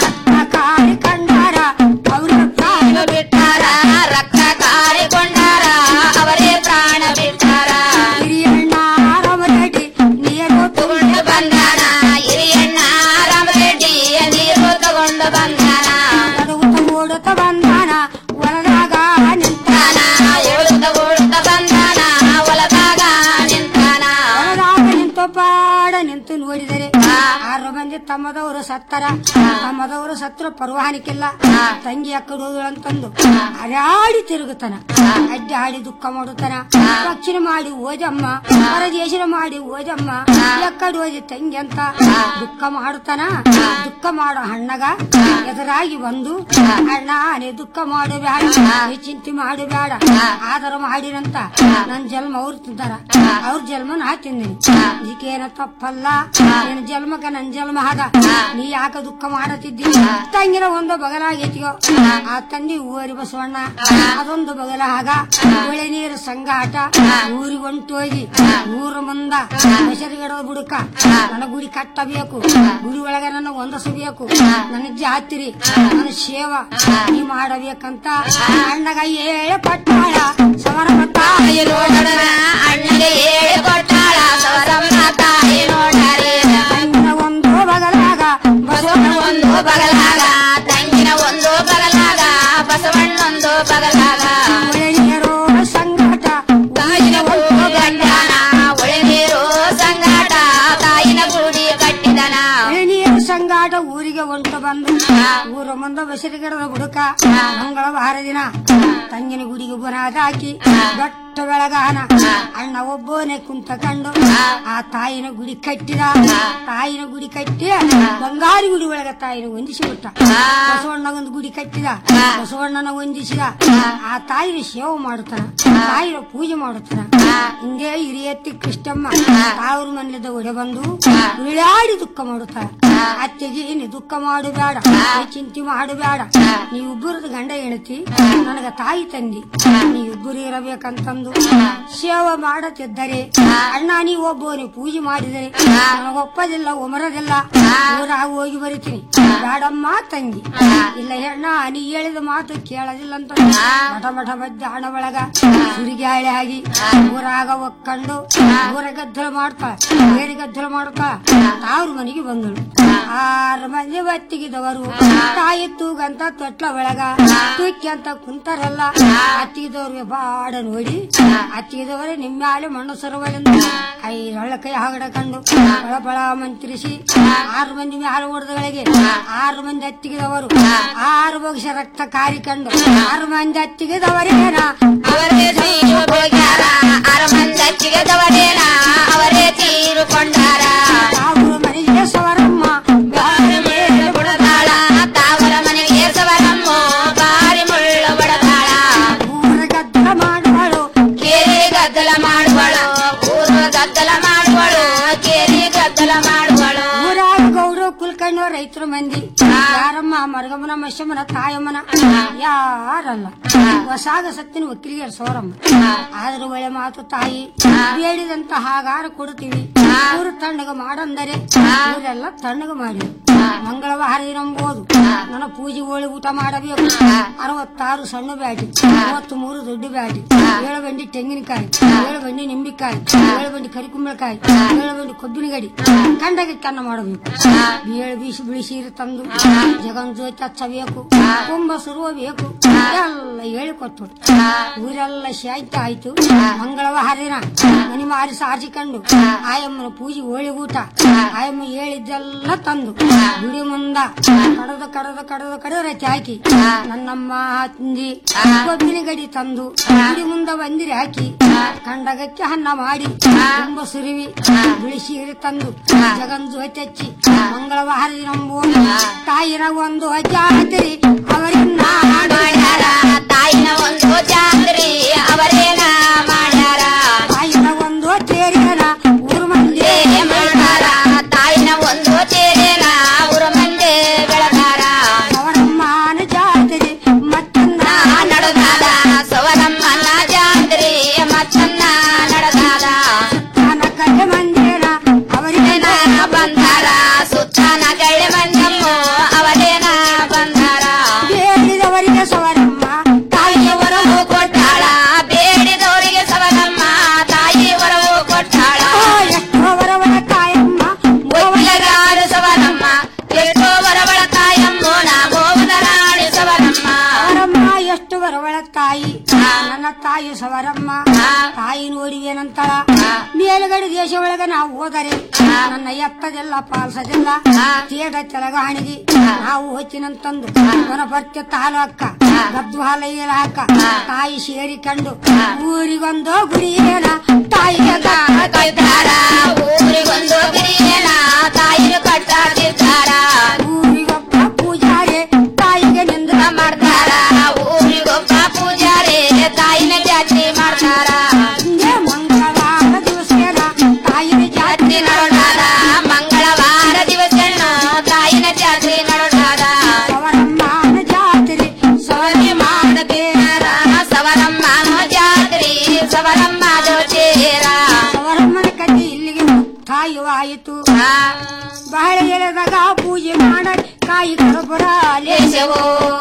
ಕಾರಿ ಕಂಡಾರ ಅವ್ರ ಪ್ರಾಣ ಬಿಟ್ಟಾರ ರಕ್ತ ಕಾರಿಕೊಂಡಾರ ಅವರೇ ಪ್ರಾಣ ಬಿಟ್ಟಾರ ಹಿರಿಯಣ್ಣ ರಾಮರೆಡ್ಡಿ ನೀರು ತಗೊಂಡು ಬಂದಾನ ಹಿರಿಯಣ್ಣ ರಾಮರೆಡ್ಡಿ ನೀರು ತಗೊಂಡು ಬಂದಾನ ಓಡುತ್ತ ಬಂದಾನ ಹೊಲದಾಗ ನಿಂತಾನ ಓಡುತ್ತ ಓಡುತ್ತ ಬಂದಾನ ಹೊಲದಾಗ ನಿಂತಾನ ಹೊಲದಾಗ ನಿಂತು ಪಾಡ ನಿಂತು ನೋಡಿದರೆ ಆರು ಮಂದಿ ತಮ್ಮದವರು ಸತ್ತರ ತಮ್ಮದವರು ಸತ್ರ ಪರ್ವಾನಿಕ್ಕಿಲ್ಲ ತಂಗಿ ಅಕ್ಕಡು ಅಂತಂದು ಅರಾಡಿ ತಿರುಗುತ್ತಾನ ಅಡ್ಡಿ ಹಾಡಿ ದುಃಖ ಮಾಡುತ್ತಾನ ರಕ್ಷಣೆ ಮಾಡಿ ಓಜಮ್ಮ ಪರದೇಶನ ಮಾಡಿ ಓಜಮ್ಮ ಎಕ್ಕಡು ಓದಿ ತಂಗಿ ಅಂತ ದುಃಖ ಮಾಡುತ್ತಾನ ದುಃಖ ಮಾಡೋ ಹಣ್ಣಗ ಎದುರಾಗಿ ಬಂದು ಅಣ್ಣ ನೀ ದುಃಖ ಮಾಡಬೇಡ ನೀ ಚಿಂತೆ ಮಾಡಬೇಡ ಆದರ ಮಾಡಿರಂತ ನನ್ ಜನ್ಮ ಅವ್ರು ತಿಂತಾರ ಅವ್ರ ಜನ್ಮ ನಾ ತಿಂದಿನಿ ಇದಕ್ಕೇನ ತಪ್ಪಲ್ಲ ನಿನ್ನ ಜನ್ಮಕ್ಕ ನನ್ ಜನ್ಮ ಆದ ನೀ ಯಾಕ ದುಃಖ ಮಾಡತಿದ್ದಿ ತಂಗಿನ ಒಂದು ಬಗಲಾಗೈತಿಯೋ ಆ ತಂದಿ ಊರಿ ಬಸವಣ್ಣ ಅದೊಂದು ಬಗಲಾಗ ಒಳೆ ನೀರು ಸಂಗಾಟ ಊರಿಗೆ ಹೊಂಟೋಗಿ ಊರ ಮುಂದ ಹೆಸರುಗಡದ ಬುಡಕ ನನ್ನ ಗುಡಿ ಕಟ್ಟಬೇಕು ಗುಡಿ ಒಳಗೆ ನನ್ನ ಹೊಂದಿಸಬೇಕು ನನ್ನ ಜಾತಿರಿ ನನ್ನ ಸೇವ ನೀ ಮಾಡಬೇಕಂತ ಅಣ್ಣಗ ಏಳೆ ಪಟ್ಟಾಳ ಸಮರಮ ತಾಯಿ ನೋಡಣ ಅಣ್ಣಗೆ ಏಳು ಕೊಟ್ಟಾಳ ಸವರಮ್ಮ ತಾಯಿ ನೋಡಾರೆ ತಂಗಿನ ಒಂದು ಬಗಲಾಗ ಬಸವಣ್ಣ ಒಂದು ಬಗಲಾಗ ತಂಗಿನ ಒಂದು ಬಗಲಾಗ ಬಸವಣ್ಣೊಂದು ಬಗಲಾಗ ಒಳೆ ನೀರು ಸಂಗಾಟ ತಾಯಿನ ಒಂದು ಗಂಡನ ಒಳೆ ನೀರು ಸಂಗಾಟ ತಾಯಿನ ಗುಡಿ ಕಟ್ಟಿದನ ಒಳೆ ನೀರು ಸಂಗಾಟ ಊರಿಗೆ ಹೊಂಟು ಬಂದು ಊರ ಮುಂದ ಬಸರಿಗಿಡದ ಬುಡಕ ಮಂಗಳವಾರ ದಿನ ತಂಗಿನ ಗುಡಿಗೆ ಬುನಾದ ಹಾಕಿ ದೊಡ್ಡ ಬೆಳಗಾನ ಅಣ್ಣ ಒಬ್ಬನೇ ಕುಂತ ಕಂಡು ಆ ತಾಯಿನ ಗುಡಿ ಕಟ್ಟಿದ ತಾಯಿನ ಗುಡಿ ಕಟ್ಟಿ ಬಂಗಾರಿ ಗುಡಿ ಒಳಗ ತಾಯಿನ ಹೊಂದಿಸಿ ಬಿಟ್ಟ ಬಸವಣ್ಣಗೊಂದು ಗುಡಿ ಕಟ್ಟಿದ ಬಸವಣ್ಣನ ಹೊಂದಿಸಿದ ಆ ತಾಯಿನ ಸೇವೆ ಮಾಡುತ್ತಾನ ತಾಯಿನ ಪೂಜೆ ಮಾಡುತ್ತಾನ ಹಿಂಗೆ ಹಿರಿಯತ್ತಿ ಕೃಷ್ಣಮ್ಮ ತಾವ್ರ ಮನೆಯದ ಒಡೆ ಬಂದು ಉಳಿಯಾಡಿ ದುಃಖ ಮಾಡುತ್ತಾರ ಅತ್ತೆಗೆ ನೀ ದುಃಖ ಮಾಡಬೇಡ ನೀ ಚಿಂತೆ ಮಾಡಬೇಡ ನೀವಿಬ್ಬರದ ಗಂಡ ಹೆಣತಿ ನನಗ ತಾಯಿ ತಂದಿ ನೀವಿಬ್ಬರು ಇರಬೇಕಂತಂದು ಸೇವೆ ಮಾಡತಿದ್ದರೆ ಅಣ್ಣ ನೀವು ಒಬ್ಬನೇ ಪೂಜೆ ಮಾಡಿದರೆ ನನಗೊಪ್ಪದಿಲ್ಲ ಒಮರದಿಲ್ಲ ಊರಾಗ ಹೋಗಿ ಬರಿತೀನಿ ಬೇಡಮ್ಮ ತಂಗಿ ಇಲ್ಲ ಹೆಣ್ಣ ನೀ ಹೇಳಿದ ಮಾತು ಕೇಳದಿಲ್ಲ ಅಂತ ಮಠ ಮಠ ಮಧ್ಯ ಹಣ ಒಳಗ ಸುರಿಗಾಳಿ ಆಗಿ ಊರಾಗ ಒಕ್ಕಂಡು ಊರ ಗದ್ದಲ ಮಾಡ್ತಾಳ ಬೇರೆ ಗದ್ದಲ ಮಾಡ್ತಾ ಅವ್ರ ಮನೆಗೆ ಬಂದಳು ಆರು ಮಂದಿ ಬತ್ತಿಗಿದವರು ತಾಯಿ ತೂಗಂತ ತೊಟ್ಲ ಒಳಗ ತುಕ್ಕಿ ಅಂತ ಕುಂತಾರಲ್ಲ ಅತ್ತಿದವ್ರಿಗೆ ಬಾಡ ನೋಡಿ ಅತ್ತಿದವರೇ ನಿಮ್ಮ್ಯಾಲೆ ಮಣ್ಣು ಸರವಲೆಂದು ಐದೊಳ್ಳ ಕೈ ಹಾಗಡ ಕಂಡು ಬಳ ಬಳ ಮಂತ್ರಿಸಿ ಆರು ಮಂದಿ ಮ್ಯಾಲ ಹೊಡೆದಗಳಿಗೆ ಆರು ಮಂದಿ ಹತ್ತಿಗಿದವರು ಆರು ಬಗ್ಸ ರಕ್ತ ಕಾರಿಕೊಂಡು ಆರು ಮಂದಿ ಹತ್ತಿಗಿದವರೇನ ಅವರೇ ಶ್ರೀ ಹೋಗ್ಯಾರ ಆರು ಮಂದಿ ಹಚ್ಚಿಗೆದವರೇನ ಅವರೇ ರೈತರ ಮಂದಿ ಯಾರಮ್ಮ ಮರಗಮ್ಮನ ಮಶಮ್ಮನ ತಾಯಮ್ಮನ ಯಾರಲ್ಲ ಹೊಸಾಗ ಸತ್ತಿನ ಒಕ್ಕಲಿಗೆ ಸೋರಮ್ಮ ಆದ್ರೂ ಒಳ್ಳೆ ಮಾತು ತಾಯಿ ಬೇಡಿದಂತ ಹಾಗಾರ ಕೊಡ್ತೀವಿ ಊರು ತಣ್ಣಗ ಮಾಡಂದರೆ ಊರೆಲ್ಲ ತಣ್ಣಗ ಮಾಡಿ ಮಂಗಳವಾರ ನಂಬೋದು ನನ್ನ ಪೂಜೆ ಹೋಳಿ ಊಟ ಮಾಡಬೇಕು ಅರವತ್ತಾರು ಸಣ್ಣ ಬ್ಯಾಟಿ ಮೂವತ್ತು ಮೂರು ದೊಡ್ಡ ಬ್ಯಾಟಿ ಏಳು ಬಂಡಿ ತೆಂಗಿನಕಾಯಿ ಏಳು ಬಂಡಿ ನಿಂಬಿಕಾಯಿ ಏಳು ಬಂಡಿ ಕರಿಕುಂಬಳಕಾಯಿ ಏಳು ಬಂಡಿ ಕೊಬ್ಬಿನ ಗಡಿ ಕಂಡಗೆ ಕನ್ನ ಮಾಡಬೇಕು ಬೇಳೆ ಬೀಸಿ ಬಿಳಿಸೀರು ತಂದು ಜಗನ್ ಜೋತಿ ಹಚ್ಚಬೇಕು ಕುಂಭ ಸುರುವಬೇಕು ಎಲ್ಲ ಹೇಳಿಕೊಟ್ಟು ಊರೆಲ್ಲ ಶಾಂತಿ ಆಯ್ತು ಮಂಗಳವಾರ ದಿನ ಮನಿ ಮಾರಿ ಸಾರಿಸಿಕೊಂಡು ಆಯಮ್ಮನ ಪೂಜೆ ಹೋಳಿ ಊಟ ಆಯಮ್ಮ ಹೇಳಿದ್ದೆಲ್ಲ ತಂದು ಗುಡಿ ಮುಂದ ಕಡದ ಕಡದ ಕಡದ ಕಡದ ರತಿ ಹಾಕಿ ನನ್ನಮ್ಮ ತಂದಿ ಕೊಬ್ಬಿನ ಗಡಿ ತಂದು ಗುಡಿ ಮುಂದ ಬಂದಿರಿ ಹಾಕಿ ಕಂಡಗಕ್ಕೆ ಹನ್ನ ಮಾಡಿ ತುಂಬ ಸುರಿವಿ ಬಿಳಿಸೀರಿ ತಂದು ಜಗನ್ ಜೋತಿ ಹಚ್ಚಿ ಮಂಗಳವಾರ ದಿನ ತಾಯಿನ ಒಂದು ಜಾತ್ರೆ ಅವರಿಂದ ಮಾಡ್ಯಾರ ತಾಯಿನ ಒಂದು ಜಾತ್ರೆ ಅವರೇನ ಮಾಡ್ಯಾರ ತಾಯಿನ ಒಂದು ತೇರಿನ ಊರು ಮಂದಿ ಮಾಡ್ಯಾರ ತಾಯಿನ ಒಂದು ತೇರೇನ ಊರ ಮಂದಿ ಬೆಳಗಾರ ಅವರಮ್ಮನ ಜಾತ್ರೆ ಮತ್ತನ್ನ ನಡೆದಾದ ಸವರಮ್ಮನ ಜಾತ್ರೆ ಮತ್ತನ್ನ ನಡೆದಾದ ನನ್ನ ಕಡೆ ಮಂದಿರ ಅವರಿಗೇನ ಬಂದಾರ ಸುತ್ತಾನ ಗಳ್ಳೆ ಮಂಜಮ್ಮ ಅವರೇನ ಬಂದಾರ ಬೇಡಿದವರಿಗೆ ಸವರಮ್ಮ ತಾಯಿಯ ವರವು ಕೊಟ್ಟಾಳ ಬೇಡಿದವರಿಗೆ ಸವರಮ್ಮ ತಾಯಿ ವರವು ಕೊಟ್ಟಾಳ ಎಷ್ಟೋ ವರವಳ ತಾಯಮ್ಮ ಒಯ್ಯಗಾಡು ಸವರಮ್ಮ ಎಷ್ಟೋ ವರವಳ ತಾಯಮ್ಮ ನಾ ಮೋವನ ರಾಣಿ ಸವರಮ್ಮ ಅವರಮ್ಮ ಎಷ್ಟು ವರವಳ ತಾಯಿ ನನ್ನ ತಾಯಿ ಸವರಮ್ಮ ತಾಯಿ ನೋಡಿವೇನಂತಳ ಮೇಲುಗಡೆ ದೇಶ ಒಳಗ ನಾವು ಹೋದರೆ ನನ್ನ ಎತ್ತದೆಲ್ಲ ಪಾಲ್ಸದಿಲ್ಲ ತೇಡ ತೆಲಗ ಹಣಿಗಿ ನಾವು ಹೊಚ್ಚಿನಂತಂದು ಕೊನ ಬರ್ತೆ ತಾಲೂಕ ಗದ್ದು ಹಾಲಯ್ಯರ ಹಾಕ ತಾಯಿ ಸೇರಿಕೊಂಡು ಊರಿಗೊಂದು ಗುರಿಯೇನ ತಾಯಿಗೆ ಕಟ್ಟಾರ ಊರಿಗೊಂದು ಬಿರಿಯನ ತಾಯಿನ ಕಟ್ಟಾಕಿರ್ತಾರ ಊರಿಗೊಬ್ಬ ಪೂಜಾರಿ ತಾಯಿಗೆ ನಿಂದ ಮಾಡ್ತಾರ ಊರಿಗೊಬ್ಬ ಪೂಜಾರಿ ತಾಯಿನ ಜಾತ್ರೆ ಮಾಡ್ತಾರ ಹಿಂಗೆ ಮಂಗಳವಾರ ದಿವಸೇನ ತಾಯಿನ ಜಾತ್ರೆ ನಡೋದಾದ ಮಂಗಳವಾರ ದಿವಸ ತಾಯಿನ ಜಾತ್ರೆ ನಡೋದಾದ ಸವರಮ್ಮನ ಜಾತ್ರೆ ಸವರಿ ಮಾಡಬೇರ ಸವರಮ್ಮನ ಜಾತ್ರೆ ಸವರಮ್ಮ ಜೋಚೇರ ಸವರಮ್ಮನ ಕಥೆ ಇಲ್ಲಿಗೆ ತಾಯಿವಾಯಿತು ಬಹಳ ಎಳೆದಾಗ ಪೂಜೆ ಮಾಡ ಕಾಯಿ ಕರಪುರ ಲೇಸವು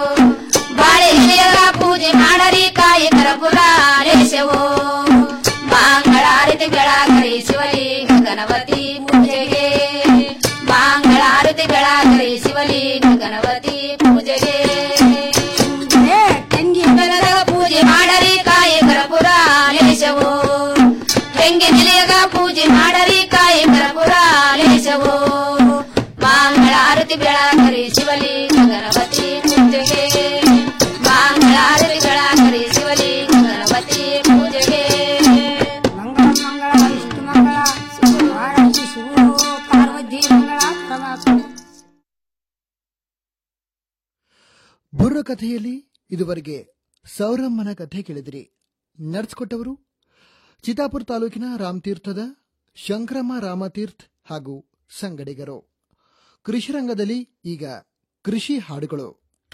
ಬಾಳೆ ಹಿರಿಯರ ಪೂಜೆ ಮಾಡರಿ ಕಾಯಿ ಕರಪುರ ಲೇಸವು ಮಂಗಳಾರತಿ ಬೆಳಗರಿ ಶಿವಲಿಂಗ ಗಣಪತಿ ಪೂಜೆಗೆ ಮಂಗಳಾರತಿ ಬೆಳಗರಿ ಶಿವಲಿಂಗ ಗಣಪತಿ ಪೂಜೆಗೆ ಬೆಳಗ ಪೂಜೆ ಮಾಡರಿ ಕಾಯಿ ಕರಪುರ ಲೇಸವು ತೆಂಗಿ ನಿಲಯಗ ಪೂಜೆ ಮಾಡರಿ ಕಾಯಿ ಕರಪುರ ಲೇಸವು ಮಂಗಳಾರತಿ ಬೆಳಗರಿ ಶಿವಲಿಂಗ ಗಣಪತಿ ಪೂಜೆಗೆ ಮಂಗಳಾರತಿ ಬೆಳಗರಿ ಶಿವಲಿಂಗ ಗಣಪತಿ ಪೂಜೆಗೆ ಮಂಗಳ ಮಂಗಳ ವಿಷ್ಣು ಮಂಗಳ ಪಾರ್ವತಿ ಶಿವ ಪಾರ್ವತಿ ಮಂಗಳ ಪರಮಾತ್ಮ ಬುರ್ರ ಕಥೆಯಲ್ಲಿ ಇದುವರೆಗೆ ಸೌರಮ್ಮನ ಕಥೆ ಕೇಳಿದಿರಿ ನಡೆಸಿಕೊಟ್ಟವರು ಚಿತಾಪುರ ತಾಲೂಕಿನ ರಾಮತೀರ್ಥದ ಶಂಕರಮ್ಮ ರಾಮತೀರ್ಥ್ ಹಾಗೂ ಸಂಗಡಿಗರು ಕೃಷಿ ರಂಗದಲ್ಲಿ ಈಗ ಕೃಷಿ ಹಾಡುಗಳು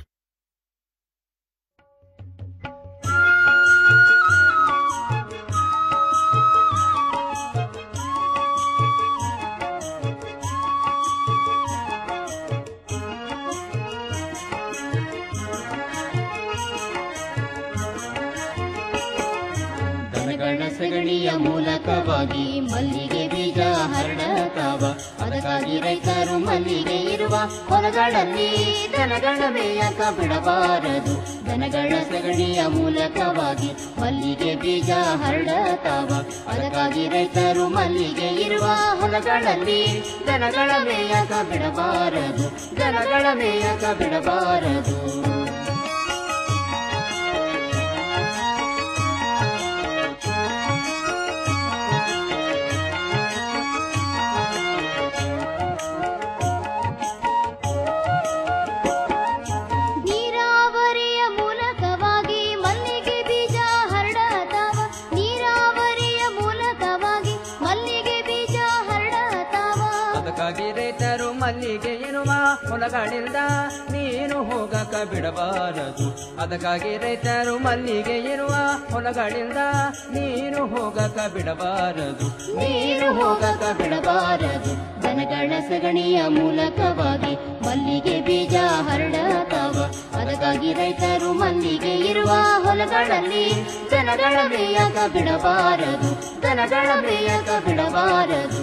ದನಗಳ ಸಗಣಿಯ ಮೂಲಕವಾಗಿ ಮಲ್ಲಿಗೆ ಬೀಜ ಹರಡತಾವ ಅದಕ್ಕಾಗಿ ರೈತರು ಮಲ್ಲಿಗೆ ಇರುವ ಹೊಲಗಳಲ್ಲಿ ದನಗಳ ಮೇಯಕ ಬಿಡಬಾರದು ದನಗಳ ಸಗಣಿಯ ಮೂಲಕವಾಗಿ ಮಲ್ಲಿಗೆ ಬೀಜ ಹರಡತಾವ ಅದಕ್ಕಾಗಿ ರೈತರು ಮಲ್ಲಿಗೆ ಇರುವ ಹೊಲಗಳಲ್ಲಿ ದನಗಳ ಮೇಯಕ ಬಿಡಬಾರದು ದನಗಳ ಮೇಯಕ ಬಿಡಬಾರದು ನೀರಾವರಿಯ ಮೂಲಕವಾಗಿ ಮಲ್ಲಿಗೆ ಬೀಜ ಹರಡತಾವ ನೀರಾವರಿಯ ಮೂಲಕವಾಗಿ ಮಲ್ಲಿಗೆ ಬೀಜ ಹರಡತಾವ ಅದಕ್ಕಾಗಿ ರೈತರು ಮಲ್ಲಿಗೆ ಎನ್ನುವ ಹೊಲಗಳಿಂದ ನೀನು ಹೋಗಕ ಬಿಡಬಾರದು ಅದಕ್ಕಾಗಿ ರೈತರು ಮಲ್ಲಿಗೆ ಎನ್ನುವ ಹೊಲಗಳಿಂದ ನೀನು ಹೋಗಕ ಬಿಡಬಾರದು ನೀರು ಹೋಗಕ ಬಿಡಬಾರದು ದನಗಳ ಸಗಣಿಯ ಮೂಲಕವಾಗಿ ಮಲ್ಲಿಗೆ ಬೀಜ ಹರಡತಾವ ಅದಕ್ಕಾಗಿ ರೈತರು ಮಲ್ಲಿಗೆ ಇರುವ ಹೊಲಗಳಲ್ಲಿ ದನಗಳ ಮೇಯಕ ಬಿಡಬಾರದು ದನಗಳ ಮೇಯಕ ಬಿಡಬಾರದು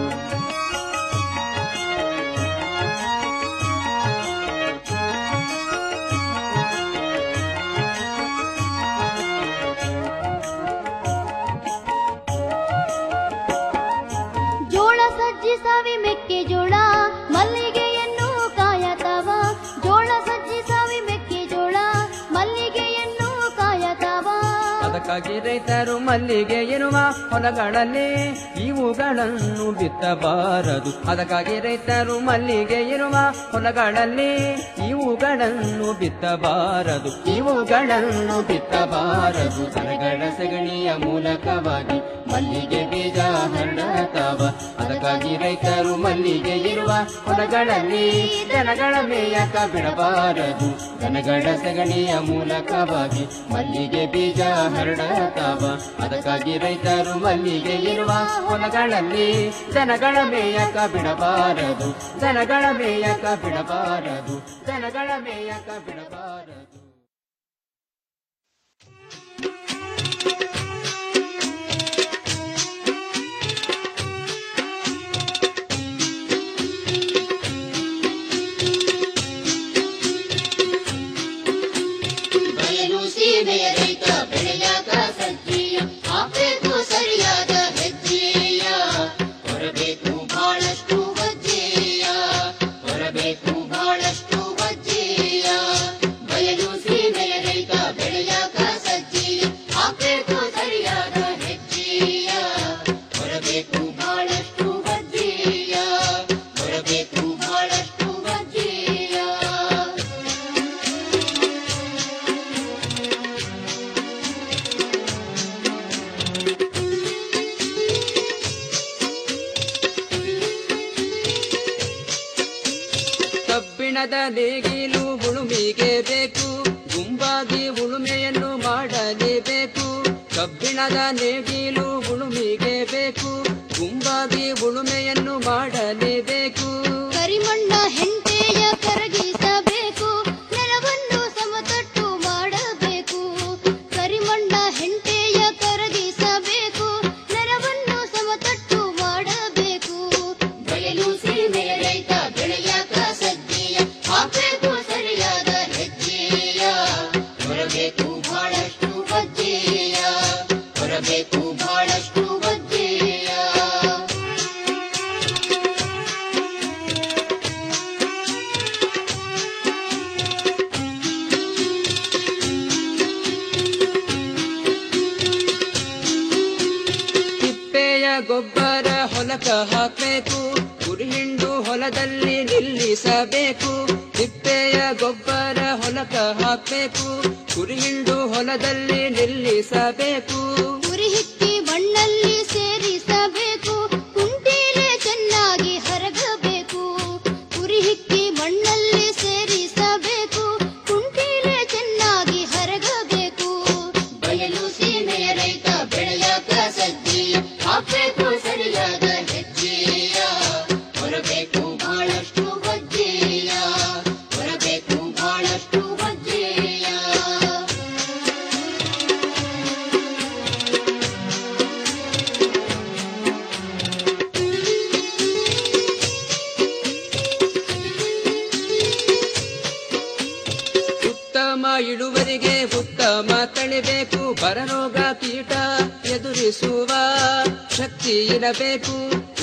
ಜೋಳ ಸಜ್ಜಿ ಸಾವಿ ಮೆಕ್ಕೆಜೋಳ ಮಲ್ಲಿಗೆಯನ್ನು ಕಾಯತಾವ ಜೋಳ ಸಜ್ಜಿ ಸಾವಿ ಮೆಕ್ಕೆಜೋಳ ಮಲ್ಲಿಗೆಯನ್ನು ಕಾಯತಾವ ಅದಕ್ಕಾಗಿ ರೈತರು ಮಲ್ಲಿಗೆ ಎನ್ನುವ ಹೊಲಗಳಲ್ಲಿ ಇವುಗಳನ್ನು ಬಿತ್ತಬಾರದು ಅದಕ್ಕಾಗಿ ರೈತರು ಮಲ್ಲಿಗೆ ಎನ್ನುವ ಹೊಲಗಳಲ್ಲಿ ಇವುಗಳನ್ನು ಬಿತ್ತಬಾರದು ಇವುಗಳನ್ನು ಬಿತ್ತಬಾರದು ದನಗಳ ಸಗಣಿಯ ಮೂಲಕವಾಗಿ ಮಲ್ಲಿಗೆ ಬೀಜ ಹರಡತಾವ ಅದಕ್ಕಾಗಿ ರೈತರು ಮಲ್ಲಿಗೆ ಇರುವ ಹೊಲಗಳಲ್ಲಿ ದನಗಳ ಮೇಯಕ ಬಿಡಬಾರದು ದನಗಳ ಸಗಣಿಯ ಮೂಲಕವಾಗಿ ಮಲ್ಲಿಗೆ ಬೀಜ ಹರಡತಾವ ಅದಕ್ಕಾಗಿ ರೈತರು ಮಲ್ಲಿಗೆ ಇರುವ ಹೊಲಗಳಲ್ಲಿ ದನಗಳ ಮೇಯಕ ಬಿಡಬಾರದು ದನಗಳ ಮೇಯಕ ಬಿಡಬಾರದು ದನಗಳ ಮೇಯಕ ಬಿಡಬಾರದು ಬಯಲು ಸೀಮೆಯ ರೈತ ಬೆಳೆಯಾಗ ಸಜ್ಜಿಯ ಹಾಕಬೇಕು ಸರಿಯಾದ ಹೆಜ್ಜೆಯ ಹೊರಬೇಕು ಬಹಳಷ್ಟು ವಜ್ಜೆಯ ಹೊರಬೇಕು ಬಹಳಷ್ಟು ವಜ್ಜೆಯ ಬಯಲು ಸೀಮೆಯ ರೈತ ಬೆಳೆಯಾಗ ಸಜ್ಜಿಯ ಹಾಕಬೇಕು ಸರಿಯಾದ ಹೆಜ್ಜೆಯ ಹೊರಬೇಕು ಬಹಳಷ್ಟು ವಜ್ಜೆಯ ಹೊರಬೇಕು ಬಹಳಷ್ಟು ವಜ್ಜೆಯ ಕಬ್ಬಿಣದ ನೇಗಿಲು ಉಳುಮಿಗೆ ಬೇಕು ಗುಂಪಾಗಿ ಉಳುಮೆಯನ್ನು ಮಾಡಲೇಬೇಕು ಕಬ್ಬಿಣದ ನೇಗಿಲು ಉಳುಮಿಗೆ ಬೇಕು ಗುಂಪಾಗಿ ಉಳುಮೆಯನ್ನು ಮಾಡಲೇಬೇಕು ಕರಿಮಣ್ಣ ಹೆಂಟೆಯ ಕರಗಿಸಬೇಕು ನೆಲವನ್ನು ಸಮತಟ್ಟು ಮಾಡಬೇಕು ಕರಿಮಣ್ಣ ಹೆಂಟೆಯ ಕರಗಿಸಬೇಕು ನೆಲವನ್ನು ಸಮತಟ್ಟು ಮಾಡಬೇಕು ಬಯಲು ಸೀಮೆಯ ರೈತ ಬೆಳೆಯಾಕ ಸಜ್ಜೆಯ ಹಾಕಬೇಕು ಸರಿಯಾದ ಹೆಜ್ಜೆಯ ಹೊರಬೇಕು ಬಹಳಷ್ಟು ವಜ್ಜೆಯ ಹೊರಬೇಕು ಬಹಳಷ್ಟು ವಜ್ಜೆಯ ತಿಪ್ಪೆಯ ಗೊಬ್ಬರ ಹೊಲಕ ಹಾಕಬೇಕು ಕುರಿ ಹಿಂಡು ಹೊಲದಲ್ಲಿ ನಿಲ್ಲಿಸಬೇಕು ತಿಪ್ಪೆಯ ಗೊಬ್ಬರ ಹೊಲಕ ಹಾಕಬೇಕು ಕುರಿ ಹಿಂಡು ಹೊಲದಲ್ಲಿ ನಿಲ್ಲಿಸಬೇಕು ಉರಿ ಹಿಕ್ಕಿ ಮಣ್ಣಲ್ಲಿ ಸೇರಿಸಬೇಕು ಕುಂಟೀಲೆ ಚೆನ್ನಾಗಿ ಹರಗಬೇಕು ಉರಿ ಹಿಕ್ಕಿ ಮಣ್ಣಲ್ಲಿ ಸೇರಿಸಬೇಕು ಕುಂಟೀಲೆ ಚೆನ್ನಾಗಿ ಹರಗಬೇಕು ಬಯಲು ಸೀಮೆಯ ರೈತ ಬೆಳೆಯಾಕ ಸಜ್ಜೆಯ ಹಾಕಬೇಕು ಸರಿಯಾದ ಹೆಜ್ಜೆಯ ಹೊರಬೇಕು ಬಹಳಷ್ಟು ವಜ್ಜೆಯ ಹೊರಬೇಕು ಬಹಳಷ್ಟು ವಜ್ಜೆಯ ಉತ್ತಮ ಇಳುವರಿಗೆ ಉತ್ತಮ ತಳಿಬೇಕು ಬರರೋಗ ಕೀಟ ಎದುರಿಸುವ ಶಕ್ತಿ ಇರಬೇಕು